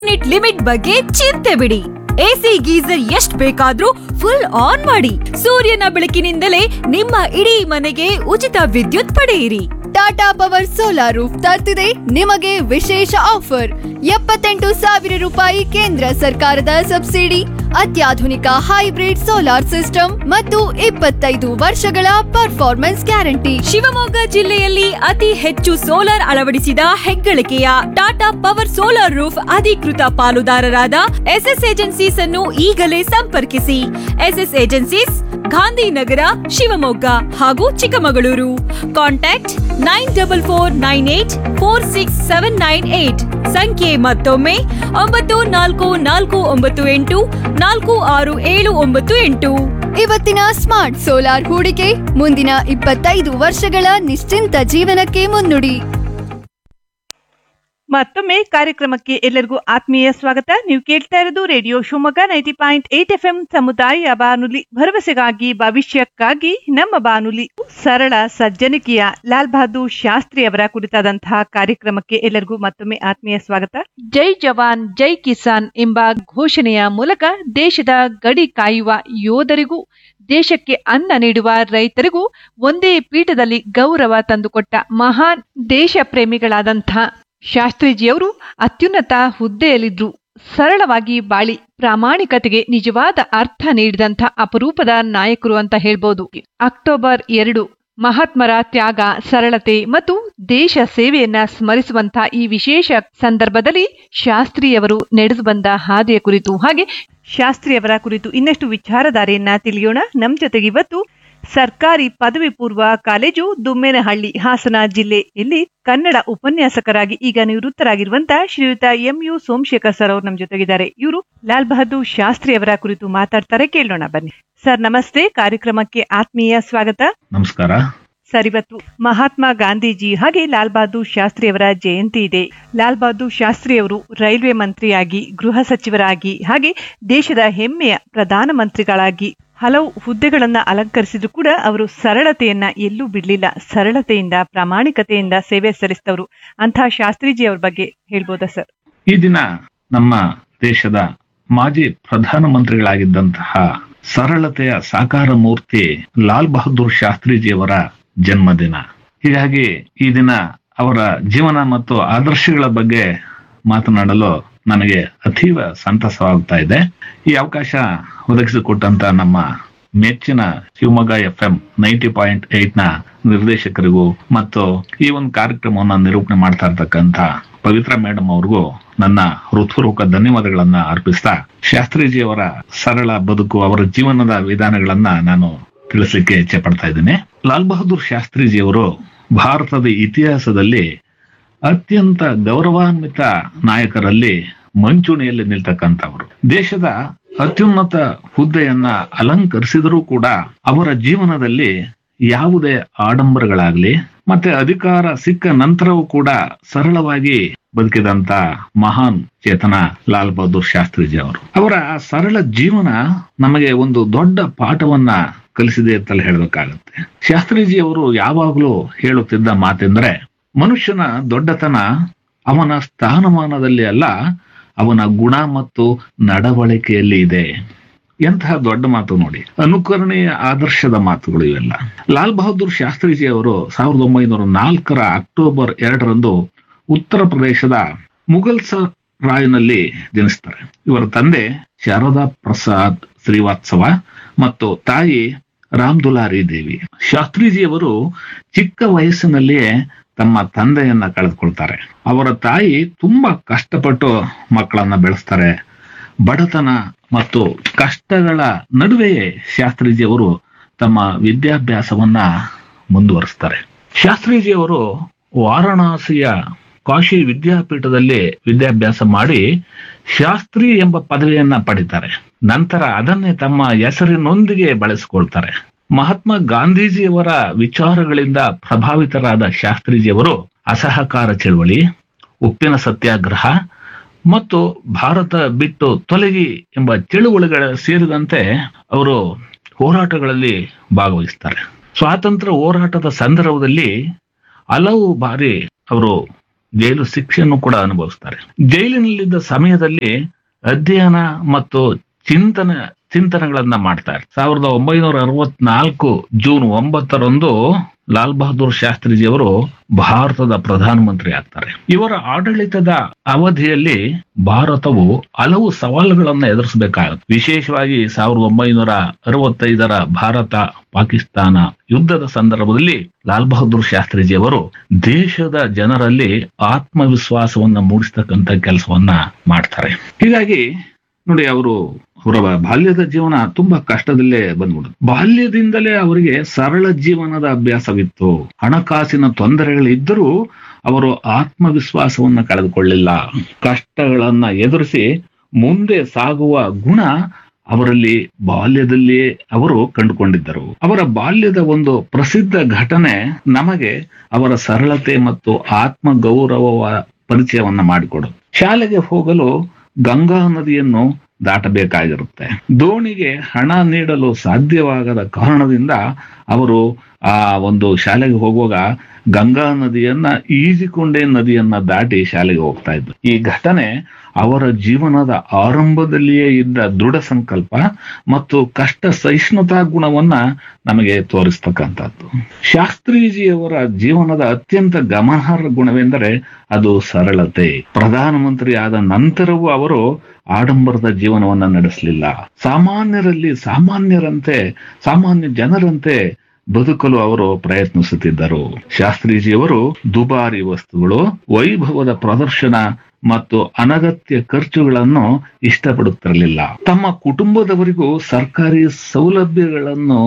unit limit ಬಗ್ಗೆ ಚಿಂತೆ ಬಿಡಿ ಎಸಿ ಗೀಸರ್ ಎಷ್ಟ್ ಬೇಕಾದ್ರೂ ಫುಲ್ ಆನ್ ಮಾಡಿ ಸೂರ್ಯನ ಬೆಳಕಿನಿಂದಲೇ ನಿಮ್ಮ ಇಡೀ ಮನೆಗೆ ಉಚಿತ ವಿದ್ಯುತ್ ಪಡೆಯಿರಿ ಟಾಟಾ ಪವರ್ ಸೋಲಾರ್ ರೂಫ್ ತರ್ತಿದೆ ನಿಮಗೆ ವಿಶೇಷ ಆಫರ್ ಎಪ್ಪತ್ತೆಂಟು ಸಾವಿರ ರೂಪಾಯಿ ಕೇಂದ್ರ ಸರ್ಕಾರದ ಸಬ್ಸಿಡಿ ಅತ್ಯಾಧುನಿಕ ಹೈಬ್ರಿಡ್ ಸೋಲಾರ್ ಸಿಸ್ಟಮ್ ಮತ್ತು ಇಪ್ಪತ್ತೈದು ವರ್ಷಗಳ ಪರ್ಫಾರ್ಮೆನ್ಸ್ ಗ್ಯಾರಂಟಿ ಶಿವಮೊಗ್ಗ ಜಿಲ್ಲೆಯಲ್ಲಿ ಅತಿ ಹೆಚ್ಚು ಸೋಲಾರ್ ಅಳವಡಿಸಿದ ಹೆಗ್ಗಳಿಕೆಯ ಟಾಟಾ ಪವರ್ ಸೋಲಾರ್ ರೂಫ್ ಅಧಿಕೃತ ಪಾಲುದಾರರಾದ ಎಸ್ಎಸ್ ಏಜೆನ್ಸೀಸ್ ಅನ್ನು ಈಗಲೇ ಸಂಪರ್ಕಿಸಿ ಎಸ್ಎಸ್ ಏಜೆನ್ಸೀಸ್ ಗಾಂಧಿನಗರ ಶಿವಮೊಗ್ಗ ಹಾಗೂ Chikkamagaluru contact nine double four nine eight four six seven nine eight ಸಂಖ್ಯೆ ಮತ್ತೊಮ್ಮೆ ಒಂಬತ್ತು ನಾಲ್ಕು ನಾಲ್ಕು ಒಂಬತ್ತು ಎಂಟು ನಾಲ್ಕು ಆರು ಏಳು ಒಂಬತ್ತು ಎಂಟು ಇವತ್ತಿನ ಸ್ಮಾರ್ಟ್ ಸೋಲಾರ್ ಹೂಡಿಕೆ ಮುಂದಿನ ಇಪ್ಪತ್ತೈದು ವರ್ಷಗಳ ನಿಶ್ಚಿಂತ ಜೀವನಕ್ಕೆ ಮುನ್ನುಡಿ ಮತ್ತೊಮ್ಮೆ ಕಾರ್ಯಕ್ರಮಕ್ಕೆ ಎಲ್ಲರಿಗೂ ಆತ್ಮೀಯ ಸ್ವಾಗತ ನೀವು ಕೇಳ್ತಾ ಇರೋದು radio Shivamogga ninety point eight F M ಸಮುದಾಯ ಬಾನುಲಿ ಭರವಸೆಗಾಗಿ ಭವಿಷ್ಯಕ್ಕಾಗಿ ನಮ್ಮ ಬಾನುಲಿ ಸರಳ ಸಜ್ಜನಿಕೆಯ ಲಾಲ್ ಬಹದ್ದೂರ್ ಶಾಸ್ತ್ರಿ ಅವರ ಕುರಿತಾದಂತಹ ಕಾರ್ಯಕ್ರಮಕ್ಕೆ ಎಲ್ಲರಿಗೂ ಮತ್ತೊಮ್ಮೆ ಆತ್ಮೀಯ ಸ್ವಾಗತ ಜೈ ಜವಾನ್ ಜೈ ಕಿಸಾನ್ ಎಂಬ ಘೋಷಣೆಯ ಮೂಲಕ ದೇಶದ ಗಡಿ ಕಾಯುವ ಯೋಧರಿಗೂ ದೇಶಕ್ಕೆ ಅನ್ನ ನೀಡುವ ರೈತರಿಗೂ ಒಂದೇ ಪೀಠದಲ್ಲಿ ಗೌರವ ತಂದುಕೊಟ್ಟ ಮಹಾನ್ ದೇಶ ಪ್ರೇಮಿಗಳಾದಂಥ ಶಾಸ್ತ್ರೀಜಿಯವರು ಅತ್ಯುನ್ನತ ಹುದ್ದೆಯಲ್ಲಿದ್ರು ಸರಳವಾಗಿ ಬಾಳಿ ಪ್ರಾಮಾಣಿಕತೆಗೆ ನಿಜವಾದ ಅರ್ಥ ನೀಡಿದಂಥ ಅಪರೂಪದ ನಾಯಕರು ಅಂತ ಹೇಳ್ಬೋದು ಅಕ್ಟೋಬರ್ ಎರಡು ಮಹಾತ್ಮರ ತ್ಯಾಗ ಸರಳತೆ ಮತ್ತು ದೇಶ ಸೇವೆಯನ್ನ ಸ್ಮರಿಸುವಂತ ಈ ವಿಶೇಷ ಸಂದರ್ಭದಲ್ಲಿ ಶಾಸ್ತ್ರಿಯವರು ನಡೆದು ಬಂದ ಹಾದಿಯ ಕುರಿತು ಹಾಗೆ ಶಾಸ್ತ್ರಿಯವರ ಕುರಿತು ಇನ್ನಷ್ಟು ವಿಚಾರಧಾರೆಯನ್ನ ತಿಳಿಯೋಣ ನಮ್ ಜೊತೆಗೆ ಇವತ್ತು ಸರ್ಕಾರಿ ಪದವಿ ಪೂರ್ವ ಕಾಲೇಜು ದುಮ್ಮೇನಹಳ್ಳಿ ಹಾಸನ ಜಿಲ್ಲೆಯಲ್ಲಿ ಕನ್ನಡ ಉಪನ್ಯಾಸಕರಾಗಿ ಈಗ ನಿವೃತ್ತರಾಗಿರುವಂತ ಶ್ರೀಯುತ ಎಂ ಯು ಸೋಮಶೇಖರ್ ಸರ್ ಅವರು ನಮ್ ಜೊತೆಗಿದ್ದಾರೆ ಇವರು ಲಾಲ್ ಬಹದ್ದೂರ್ ಶಾಸ್ತ್ರಿ ಅವರ ಕುರಿತು ಮಾತಾಡ್ತಾರೆ ಕೇಳೋಣ ಬನ್ನಿ ಸರ್ ನಮಸ್ತೆ ಕಾರ್ಯಕ್ರಮಕ್ಕೆ ಆತ್ಮೀಯ ಸ್ವಾಗತ ನಮಸ್ಕಾರ ಸರ್ ಇವತ್ತು ಮಹಾತ್ಮ ಗಾಂಧೀಜಿ ಹಾಗೆ ಲಾಲ್ ಬಹದ್ದೂರ್ ಶಾಸ್ತ್ರಿ ಅವರ ಜಯಂತಿ ಇದೆ ಲಾಲ್ ಬಹದ್ದೂರ್ ಶಾಸ್ತ್ರಿ ಅವರು ರೈಲ್ವೆ ಮಂತ್ರಿಯಾಗಿ ಗೃಹ ಸಚಿವರಾಗಿ ಹಾಗೆ ದೇಶದ ಹೆಮ್ಮೆಯ ಪ್ರಧಾನ ಮಂತ್ರಿಗಳಾಗಿ ಹಲವು ಹುದ್ದೆಗಳನ್ನ ಅಲಂಕರಿಸಿದ್ರು ಕೂಡ ಅವರು ಸರಳತೆಯನ್ನ ಎಲ್ಲೂ ಬಿಡ್ಲಿಲ್ಲ ಸರಳತೆಯಿಂದ ಪ್ರಾಮಾಣಿಕತೆಯಿಂದ ಸೇವೆ ಸಲ್ಲಿಸಿದವರು ಅಂತಹ ಶಾಸ್ತ್ರೀಜಿ ಅವ್ರ ಬಗ್ಗೆ ಹೇಳ್ಬೋದಾ ಸರ್ ಈ ದಿನ ನಮ್ಮ ದೇಶದ ಮಾಜಿ ಪ್ರಧಾನಮಂತ್ರಿಗಳಾಗಿದ್ದಂತಹ ಸರಳತೆಯ ಸಾಕಾರ ಮೂರ್ತಿ ಲಾಲ್ ಬಹದ್ದೂರ್ ಶಾಸ್ತ್ರೀಜಿಯವರ ಜನ್ಮದಿನ ಹೀಗಾಗಿ ಈ ದಿನ ಅವರ ಜೀವನ ಮತ್ತು ಆದರ್ಶಗಳ ಬಗ್ಗೆ ಮಾತನಾಡಲು ನನಗೆ ಅತೀವ ಸಂತಸವಾಗ್ತಾ ಇದೆ ಈ ಅವಕಾಶ ಒದಗಿಸಿಕೊಟ್ಟಂತ ನಮ್ಮ ಮೆಚ್ಚಿನ Shivamogga F M ninety point eight ನ ನಿರ್ದೇಶಕರಿಗೂ ಮತ್ತು ಈ ಒಂದು ಕಾರ್ಯಕ್ರಮವನ್ನ ನಿರೂಪಣೆ ಮಾಡ್ತಾ ಇರ್ತಕ್ಕಂತ ಪವಿತ್ರ ಮೇಡಮ್ ಅವ್ರಿಗೂ ನನ್ನ ಹೃತ್ಪೂರ್ವಕ ಧನ್ಯವಾದಗಳನ್ನ ಅರ್ಪಿಸ್ತಾ ಶಾಸ್ತ್ರೀಜಿಯವರ ಸರಳ ಬದುಕು ಅವರ ಜೀವನದ ವಿಧಾನಗಳನ್ನ ನಾನು ತಿಳಿಸ್ಲಿಕ್ಕೆ ಇಚ್ಛೆ ಪಡ್ತಾ ಇದ್ದೀನಿ ಲಾಲ್ ಬಹದ್ದೂರ್ ಶಾಸ್ತ್ರೀಜಿಯವರು ಭಾರತದ ಇತಿಹಾಸದಲ್ಲಿ ಅತ್ಯಂತ ಗೌರವಾನ್ವಿತ ನಾಯಕರಲ್ಲಿ ಮಂಚೂಣಿಯಲ್ಲಿ ನಿಲ್ತಕ್ಕಂಥವರು ದೇಶದ ಅತ್ಯುನ್ನತ ಹುದ್ದೆಯನ್ನ ಅಲಂಕರಿಸಿದರೂ ಕೂಡ ಅವರ ಜೀವನದಲ್ಲಿ ಯಾವುದೇ ಆಡಂಬರಗಳಾಗ್ಲಿ ಮತ್ತೆ ಅಧಿಕಾರ ಸಿಕ್ಕ ನಂತರವೂ ಕೂಡ ಸರಳವಾಗಿ ಬದುಕಿದಂತ ಮಹಾನ್ ಚೇತನ ಲಾಲ್ ಬಹದ್ದೂರ್ ಶಾಸ್ತ್ರೀಜಿ ಅವರು ಅವರ ಆ ಸರಳ ಜೀವನ ನಮಗೆ ಒಂದು ದೊಡ್ಡ ಪಾಠವನ್ನ ಕಲಿಸಿದೆ ಅಂತಲೇ ಹೇಳಬೇಕಾಗತ್ತೆ ಶಾಸ್ತ್ರೀಜಿ ಅವರು ಯಾವಾಗಲೂ ಹೇಳುತ್ತಿದ್ದ ಮಾತೆಂದ್ರೆ ಮನುಷ್ಯನ ದೊಡ್ಡತನ ಅವನ ಸ್ಥಾನಮಾನದಲ್ಲಿ ಅಲ್ಲ ಅವನ ಗುಣ ಮತ್ತು ನಡವಳಿಕೆಯಲ್ಲಿ ಇದೆ ಎಂತಹ ದೊಡ್ಡ ಮಾತು ನೋಡಿ ಅನುಕರಣೀಯ ಆದರ್ಶದ ಮಾತುಗಳು ಇವೆಲ್ಲ ಲಾಲ್ ಬಹದ್ದೂರ್ ಶಾಸ್ತ್ರೀಜಿ ಅವರು ಸಾವಿರದ ಒಂಬೈನೂರ ನಾಲ್ಕರ ಅಕ್ಟೋಬರ್ ಎರಡರಂದು ಉತ್ತರ ಪ್ರದೇಶದ ಮುಘಲ್ಸ ರಾಯ್ನಲ್ಲಿ ಜನಿಸ್ತಾರೆ ಇವರ ತಂದೆ ಶಾರದಾ ಪ್ರಸಾದ್ ಶ್ರೀವಾತ್ಸವ ಮತ್ತು ತಾಯಿ ರಾಮ್ದುಲಾರಿ ದೇವಿ ಶಾಸ್ತ್ರೀಜಿಯವರು ಚಿಕ್ಕ ವಯಸ್ಸಿನಲ್ಲಿಯೇ ತಮ್ಮ ತಂದೆಯನ್ನ ಕಳೆದುಕೊಳ್ತಾರೆ ಅವರ ತಾಯಿ ತುಂಬಾ ಕಷ್ಟಪಟ್ಟು ಮಕ್ಕಳನ್ನ ಬೆಳೆಸ್ತಾರೆ ಬಡತನ ಮತ್ತು ಕಷ್ಟಗಳ ನಡುವೆಯೇ ಶಾಸ್ತ್ರೀಜಿಯವರು ತಮ್ಮ ವಿದ್ಯಾಭ್ಯಾಸವನ್ನ ಮುಂದುವರಿಸ್ತಾರೆ ಶಾಸ್ತ್ರೀಜಿಯವರು ವಾರಣಾಸಿಯ ಕಾಶಿ ವಿದ್ಯಾಪೀಠದಲ್ಲಿ ವಿದ್ಯಾಭ್ಯಾಸ ಮಾಡಿ ಶಾಸ್ತ್ರಿ ಎಂಬ ಪದವಿಯನ್ನ ಪಡಿತಾರೆ ನಂತರ ಅದನ್ನೇ ತಮ್ಮ ಹೆಸರಿನೊಂದಿಗೆ ಬಳಸಿಕೊಳ್ತಾರೆ ಮಹಾತ್ಮ ಗಾಂಧೀಜಿಯವರ ವಿಚಾರಗಳಿಂದ ಪ್ರಭಾವಿತರಾದ ಶಾಸ್ತ್ರೀಜಿಯವರು ಅಸಹಕಾರ ಚಳವಳಿ ಉಪ್ಪಿನ ಸತ್ಯಾಗ್ರಹ ಮತ್ತು ಭಾರತ ಬಿಟ್ಟು ತೊಲಗಿ ಎಂಬ ಚಳುವಳಿಗಳ ಸೇರಿದಂತೆ ಅವರು ಹೋರಾಟಗಳಲ್ಲಿ ಭಾಗವಹಿಸ್ತಾರೆ ಸ್ವಾತಂತ್ರ್ಯ ಹೋರಾಟದ ಸಂದರ್ಭದಲ್ಲಿ ಹಲವು ಬಾರಿ ಅವರು ಜೈಲು ಶಿಕ್ಷೆಯನ್ನು ಕೂಡ ಅನುಭವಿಸ್ತಾರೆ ಜೈಲಿನಲ್ಲಿದ್ದ ಸಮಯದಲ್ಲಿ ಅಧ್ಯಯನ ಮತ್ತು ಚಿಂತನೆ ಚಿಂತನೆಗಳನ್ನ ಮಾಡ್ತಾರೆ ಸಾವಿರದ ಒಂಬೈನೂರ ಅರವತ್ನಾಲ್ಕು ಜೂನ್ ಒಂಬತ್ತರಂದು ಲಾಲ್ ಬಹದ್ದೂರ್ ಶಾಸ್ತ್ರಿಜಿಯವರು ಭಾರತದ ಪ್ರಧಾನಮಂತ್ರಿ ಆಗ್ತಾರೆ ಇವರ ಆಡಳಿತದ ಅವಧಿಯಲ್ಲಿ ಭಾರತವು ಹಲವು ಸವಾಲುಗಳನ್ನ ಎದುರಿಸಬೇಕಾಗುತ್ತೆ ವಿಶೇಷವಾಗಿ ಸಾವಿರದ ಒಂಬೈನೂರ ಅರವತ್ತೈದರ ಭಾರತ ಪಾಕಿಸ್ತಾನ ಯುದ್ಧದ ಸಂದರ್ಭದಲ್ಲಿ ಲಾಲ್ ಬಹದ್ದೂರ್ ಶಾಸ್ತ್ರಿಜಿಯವರು ದೇಶದ ಜನರಲ್ಲಿ ಆತ್ಮವಿಶ್ವಾಸವನ್ನ ಮೂಡಿಸ್ತಕ್ಕಂಥ ಕೆಲಸವನ್ನ ಮಾಡ್ತಾರೆ ಹೀಗಾಗಿ ನೋಡಿ ಅವರು ಅವರ ಬಾಲ್ಯದ ಜೀವನ ತುಂಬಾ ಕಷ್ಟದಲ್ಲೇ ಬಂದ್ಬಿಡುತ್ತೆ ಬಾಲ್ಯದಿಂದಲೇ ಅವರಿಗೆ ಸರಳ ಜೀವನದ ಅಭ್ಯಾಸವಿತ್ತು ಹಣಕಾಸಿನ ತೊಂದರೆಗಳಿದ್ದರೂ ಅವರು ಆತ್ಮವಿಶ್ವಾಸವನ್ನ ಕಳೆದುಕೊಳ್ಳಿಲ್ಲ ಕಷ್ಟಗಳನ್ನ ಎದುರಿಸಿ ಮುಂದೆ ಸಾಗುವ ಗುಣ ಅವರಲ್ಲಿ ಬಾಲ್ಯದಲ್ಲಿಯೇ ಅವರು ಕಂಡುಕೊಂಡಿದ್ದರು ಅವರ ಬಾಲ್ಯದ ಒಂದು ಪ್ರಸಿದ್ಧ ಘಟನೆ ನಮಗೆ ಅವರ ಸರಳತೆ ಮತ್ತು ಆತ್ಮ ಗೌರವ ಪರಿಚಯವನ್ನ ಮಾಡಿಕೊಡು ಶಾಲೆಗೆ ಹೋಗಲು ಗಂಗಾ ನದಿಯನ್ನು ದಾಟಬೇಕಾಗಿರುತ್ತೆ ದೋಣಿಗೆ ಹಣ ನೀಡಲು ಸಾಧ್ಯವಾಗದ ಕಾರಣದಿಂದ ಅವರು ಆ ಒಂದು ಶಾಲೆಗೆ ಹೋಗುವಾಗ ಗಂಗಾ ನದಿಯನ್ನ ಈಜಿಕೊಂಡೇ ನದಿಯನ್ನ ದಾಟಿ ಶಾಲೆಗೆ ಹೋಗ್ತಾ ಇದ್ರು ಈ ಘಟನೆ ಅವರ ಜೀವನದ ಆರಂಭದಲ್ಲಿಯೇ ಇದ್ದ ದೃಢ ಸಂಕಲ್ಪ ಮತ್ತು ಕಷ್ಟ ಸಹಿಷ್ಣುತಾ ಗುಣವನ್ನ ನಮಗೆ ತೋರಿಸ್ತಕ್ಕಂಥದ್ದು ಶಾಸ್ತ್ರೀಜಿಯವರ ಜೀವನದ ಅತ್ಯಂತ ಗಮನಾರ್ಹ ಗುಣವೆಂದರೆ ಅದು ಸರಳತೆ ಪ್ರಧಾನಮಂತ್ರಿ ಆದ ನಂತರವೂ ಅವರು ಆಡಂಬರದ ಜೀವನವನ್ನ ನಡೆಸಲಿಲ್ಲ ಸಾಮಾನ್ಯರಲ್ಲಿ ಸಾಮಾನ್ಯರಂತೆ ಸಾಮಾನ್ಯ ಜನರಂತೆ ಬದುಕಲು ಅವರು ಪ್ರಯತ್ನಿಸುತ್ತಿದ್ದರು ಶಾಸ್ತ್ರೀಜಿಯವರು ದುಬಾರಿ ವಸ್ತುಗಳು ವೈಭವದ ಪ್ರದರ್ಶನ ಮತ್ತು ಅನಗತ್ಯ ಖರ್ಚುಗಳನ್ನು ಇಷ್ಟಪಡುತ್ತಿರಲಿಲ್ಲ ತಮ್ಮ ಕುಟುಂಬದವರಿಗೂ ಸರ್ಕಾರಿ ಸೌಲಭ್ಯಗಳನ್ನು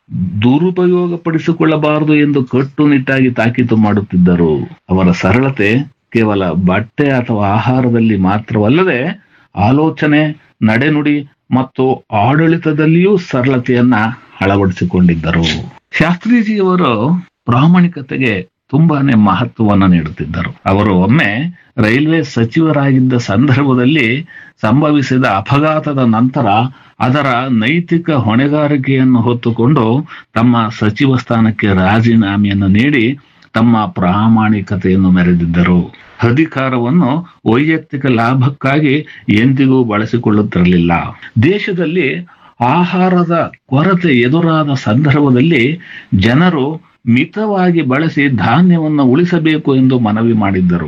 ದುರುಪಯೋಗ ಪಡಿಸಿಕೊಳ್ಳಬಾರದು ಎಂದು ಕಟ್ಟುನಿಟ್ಟಾಗಿ ತಾಕೀತು ಮಾಡುತ್ತಿದ್ದರು ಅವರ ಸರಳತೆ ಕೇವಲ ಬಟ್ಟೆ ಅಥವಾ ಆಹಾರದಲ್ಲಿ ಮಾತ್ರವಲ್ಲದೆ ಆಲೋಚನೆ ನಡೆನುಡಿ ಮತ್ತು ಆಡಳಿತದಲ್ಲಿಯೂ ಸರಳತೆಯನ್ನ ಅಳವಡಿಸಿಕೊಂಡಿದ್ದರು ಶಾಸ್ತ್ರೀಜಿಯವರು ಪ್ರಾಮಾಣಿಕತೆಗೆ ತುಂಬಾನೇ ಮಹತ್ವವನ್ನು ನೀಡುತ್ತಿದ್ದರು ಅವರು ಒಮ್ಮೆ ರೈಲ್ವೆ ಸಚಿವರಾಗಿದ್ದ ಸಂದರ್ಭದಲ್ಲಿ ಸಂಭವಿಸಿದ ಅಪಘಾತದ ನಂತರ ಅದರ ನೈತಿಕ ಹೊಣೆಗಾರಿಕೆಯನ್ನು ಹೊತ್ತುಕೊಂಡು ತಮ್ಮ ಸಚಿವ ಸ್ಥಾನಕ್ಕೆ ರಾಜೀನಾಮೆಯನ್ನು ನೀಡಿ ತಮ್ಮ ಪ್ರಾಮಾಣಿಕತೆಯನ್ನು ಮೆರೆದಿದ್ದರು ಅಧಿಕಾರವನ್ನು ವೈಯಕ್ತಿಕ ಲಾಭಕ್ಕಾಗಿ ಎಂದಿಗೂ ಬಳಸಿಕೊಳ್ಳುತ್ತಿರಲಿಲ್ಲ ದೇಶದಲ್ಲಿ ಆಹಾರದ ಕೊರತೆ ಎದುರಾದ ಸಂದರ್ಭದಲ್ಲಿ ಜನರು ಮಿತವಾಗಿ ಬಳಸಿ ಧಾನ್ಯವನ್ನು ಉಳಿಸಬೇಕು ಎಂದು ಮನವಿ ಮಾಡಿದ್ದರು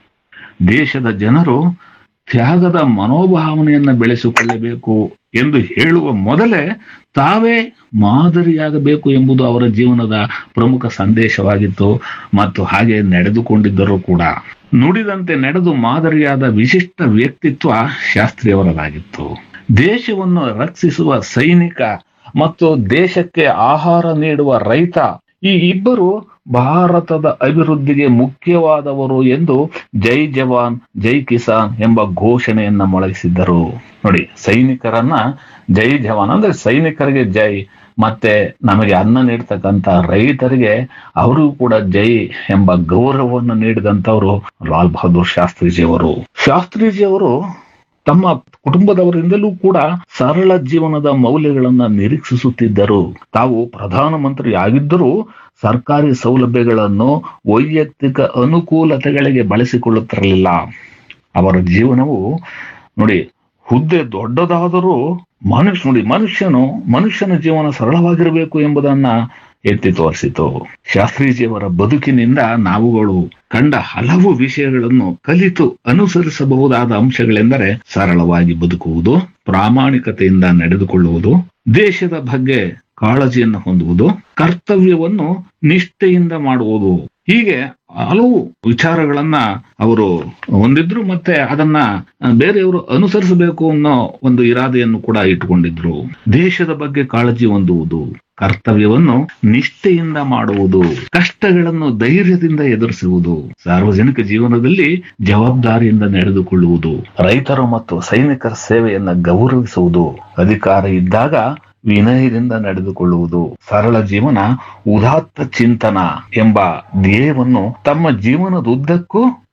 ದೇಶದ ಜನರು ತ್ಯಾಗದ ಮನೋಭಾವನೆಯನ್ನ ಬೆಳೆಸಿಕೊಳ್ಳಬೇಕು ಎಂದು ಹೇಳುವ ಮೊದಲೇ ತಾವೇ ಮಾದರಿಯಾಗಬೇಕು ಎಂಬುದು ಅವರ ಜೀವನದ ಪ್ರಮುಖ ಸಂದೇಶವಾಗಿತ್ತು ಮತ್ತು ಹಾಗೆ ನಡೆದುಕೊಂಡಿದ್ದರು ಕೂಡ ನುಡಿದಂತೆ ನಡೆದು ಮಾದರಿಯಾದ ವಿಶಿಷ್ಟ ವ್ಯಕ್ತಿತ್ವ ಶಾಸ್ತ್ರಿಯವರದಾಗಿತ್ತು ದೇಶವನ್ನು ರಕ್ಷಿಸುವ ಸೈನಿಕ ಮತ್ತು ದೇಶಕ್ಕೆ ಆಹಾರ ನೀಡುವ ರೈತ ಈ ಇಬ್ಬರು ಭಾರತದ ಅಭಿವೃದ್ಧಿಗೆ ಮುಖ್ಯವಾದವರು ಎಂದು ಜೈ ಜವಾನ್ ಜೈ ಕಿಸಾನ್ ಎಂಬ ಘೋಷಣೆಯನ್ನ ಮೊಳಗಿಸಿದ್ದರು ನೋಡಿ ಸೈನಿಕರನ್ನ ಜೈ ಜವಾನ್ ಅಂದ್ರೆ ಸೈನಿಕರಿಗೆ ಜೈ ಮತ್ತೆ ನಮಗೆ ಅನ್ನ ನೀಡ್ತಕ್ಕಂತ ರೈತರಿಗೆ ಅವರಿಗೂ ಕೂಡ ಜೈ ಎಂಬ ಗೌರವವನ್ನು ನೀಡಿದಂತವರು ಲಾಲ್ ಬಹದ್ದೂರ್ ಶಾಸ್ತ್ರೀಜಿಯವರು ಶಾಸ್ತ್ರೀಜಿಯವರು ತಮ್ಮ ಕುಟುಂಬದವರಿಂದಲೂ ಕೂಡ ಸರಳ ಜೀವನದ ಮೌಲ್ಯಗಳನ್ನ ನಿರೀಕ್ಷಿಸುತ್ತಿದ್ದರು ತಾವು ಪ್ರಧಾನಮಂತ್ರಿ ಆಗಿದ್ದರೂ ಸರ್ಕಾರಿ ಸೌಲಭ್ಯಗಳನ್ನು ವೈಯಕ್ತಿಕ ಅನುಕೂಲತೆಗಳಿಗೆ ಬಳಸಿಕೊಳ್ಳುತ್ತಿರಲಿಲ್ಲ ಅವರ ಜೀವನವು ನೋಡಿ ಹುದ್ದೆ ದೊಡ್ಡದಾದರೂ ಮನುಷ್ಯ ನೋಡಿ ಮನುಷ್ಯನು ಮನುಷ್ಯನ ಜೀವನ ಸರಳವಾಗಿರಬೇಕು ಎಂಬುದನ್ನ ಎತ್ತಿ ತೋರಿಸಿತು ಶಾಸ್ತ್ರೀಜಿಯವರ ಬದುಕಿನಿಂದ ನಾವುಗಳು ಕಂಡ ಹಲವು ವಿಷಯಗಳನ್ನು ಕಲಿತು ಅನುಸರಿಸಬಹುದಾದ ಅಂಶಗಳೆಂದರೆ ಸರಳವಾಗಿ ಬದುಕುವುದು ಪ್ರಾಮಾಣಿಕತೆಯಿಂದ ನಡೆದುಕೊಳ್ಳುವುದು ದೇಶದ ಬಗ್ಗೆ ಕಾಳಜಿಯನ್ನು ಹೊಂದುವುದು ಕರ್ತವ್ಯವನ್ನು ನಿಷ್ಠೆಯಿಂದ ಮಾಡುವುದು ಹೀಗೆ ಹಲವು ವಿಚಾರಗಳನ್ನ ಅವರು ಹೊಂದಿದ್ರು ಮತ್ತೆ ಅದನ್ನ ಬೇರೆಯವರು ಅನುಸರಿಸಬೇಕು ಅನ್ನೋ ಒಂದು ಇರಾದೆಯನ್ನು ಕೂಡ ಇಟ್ಟುಕೊಂಡಿದ್ರು ದೇಶದ ಬಗ್ಗೆ ಕಾಳಜಿ ಹೊಂದುವುದು ಕರ್ತವ್ಯವನ್ನು ನಿಷ್ಠೆಯಿಂದ ಮಾಡುವುದು ಕಷ್ಟಗಳನ್ನು ಧೈರ್ಯದಿಂದ ಎದುರಿಸುವುದು ಸಾರ್ವಜನಿಕ ಜೀವನದಲ್ಲಿ ಜವಾಬ್ದಾರಿಯಿಂದ ನಡೆದುಕೊಳ್ಳುವುದು ರೈತರು ಮತ್ತು ಸೈನಿಕರ ಸೇವೆಯನ್ನ ಗೌರವಿಸುವುದು ಅಧಿಕಾರ ಇದ್ದಾಗ ವಿನಯದಿಂದ ನಡೆದುಕೊಳ್ಳುವುದು ಸರಳ ಜೀವನ ಉದಾತ್ತ ಚಿಂತನ ಎಂಬ ಧ್ಯೇಯವನ್ನು ತಮ್ಮ ಜೀವನದುದ್ದಕ್ಕೂ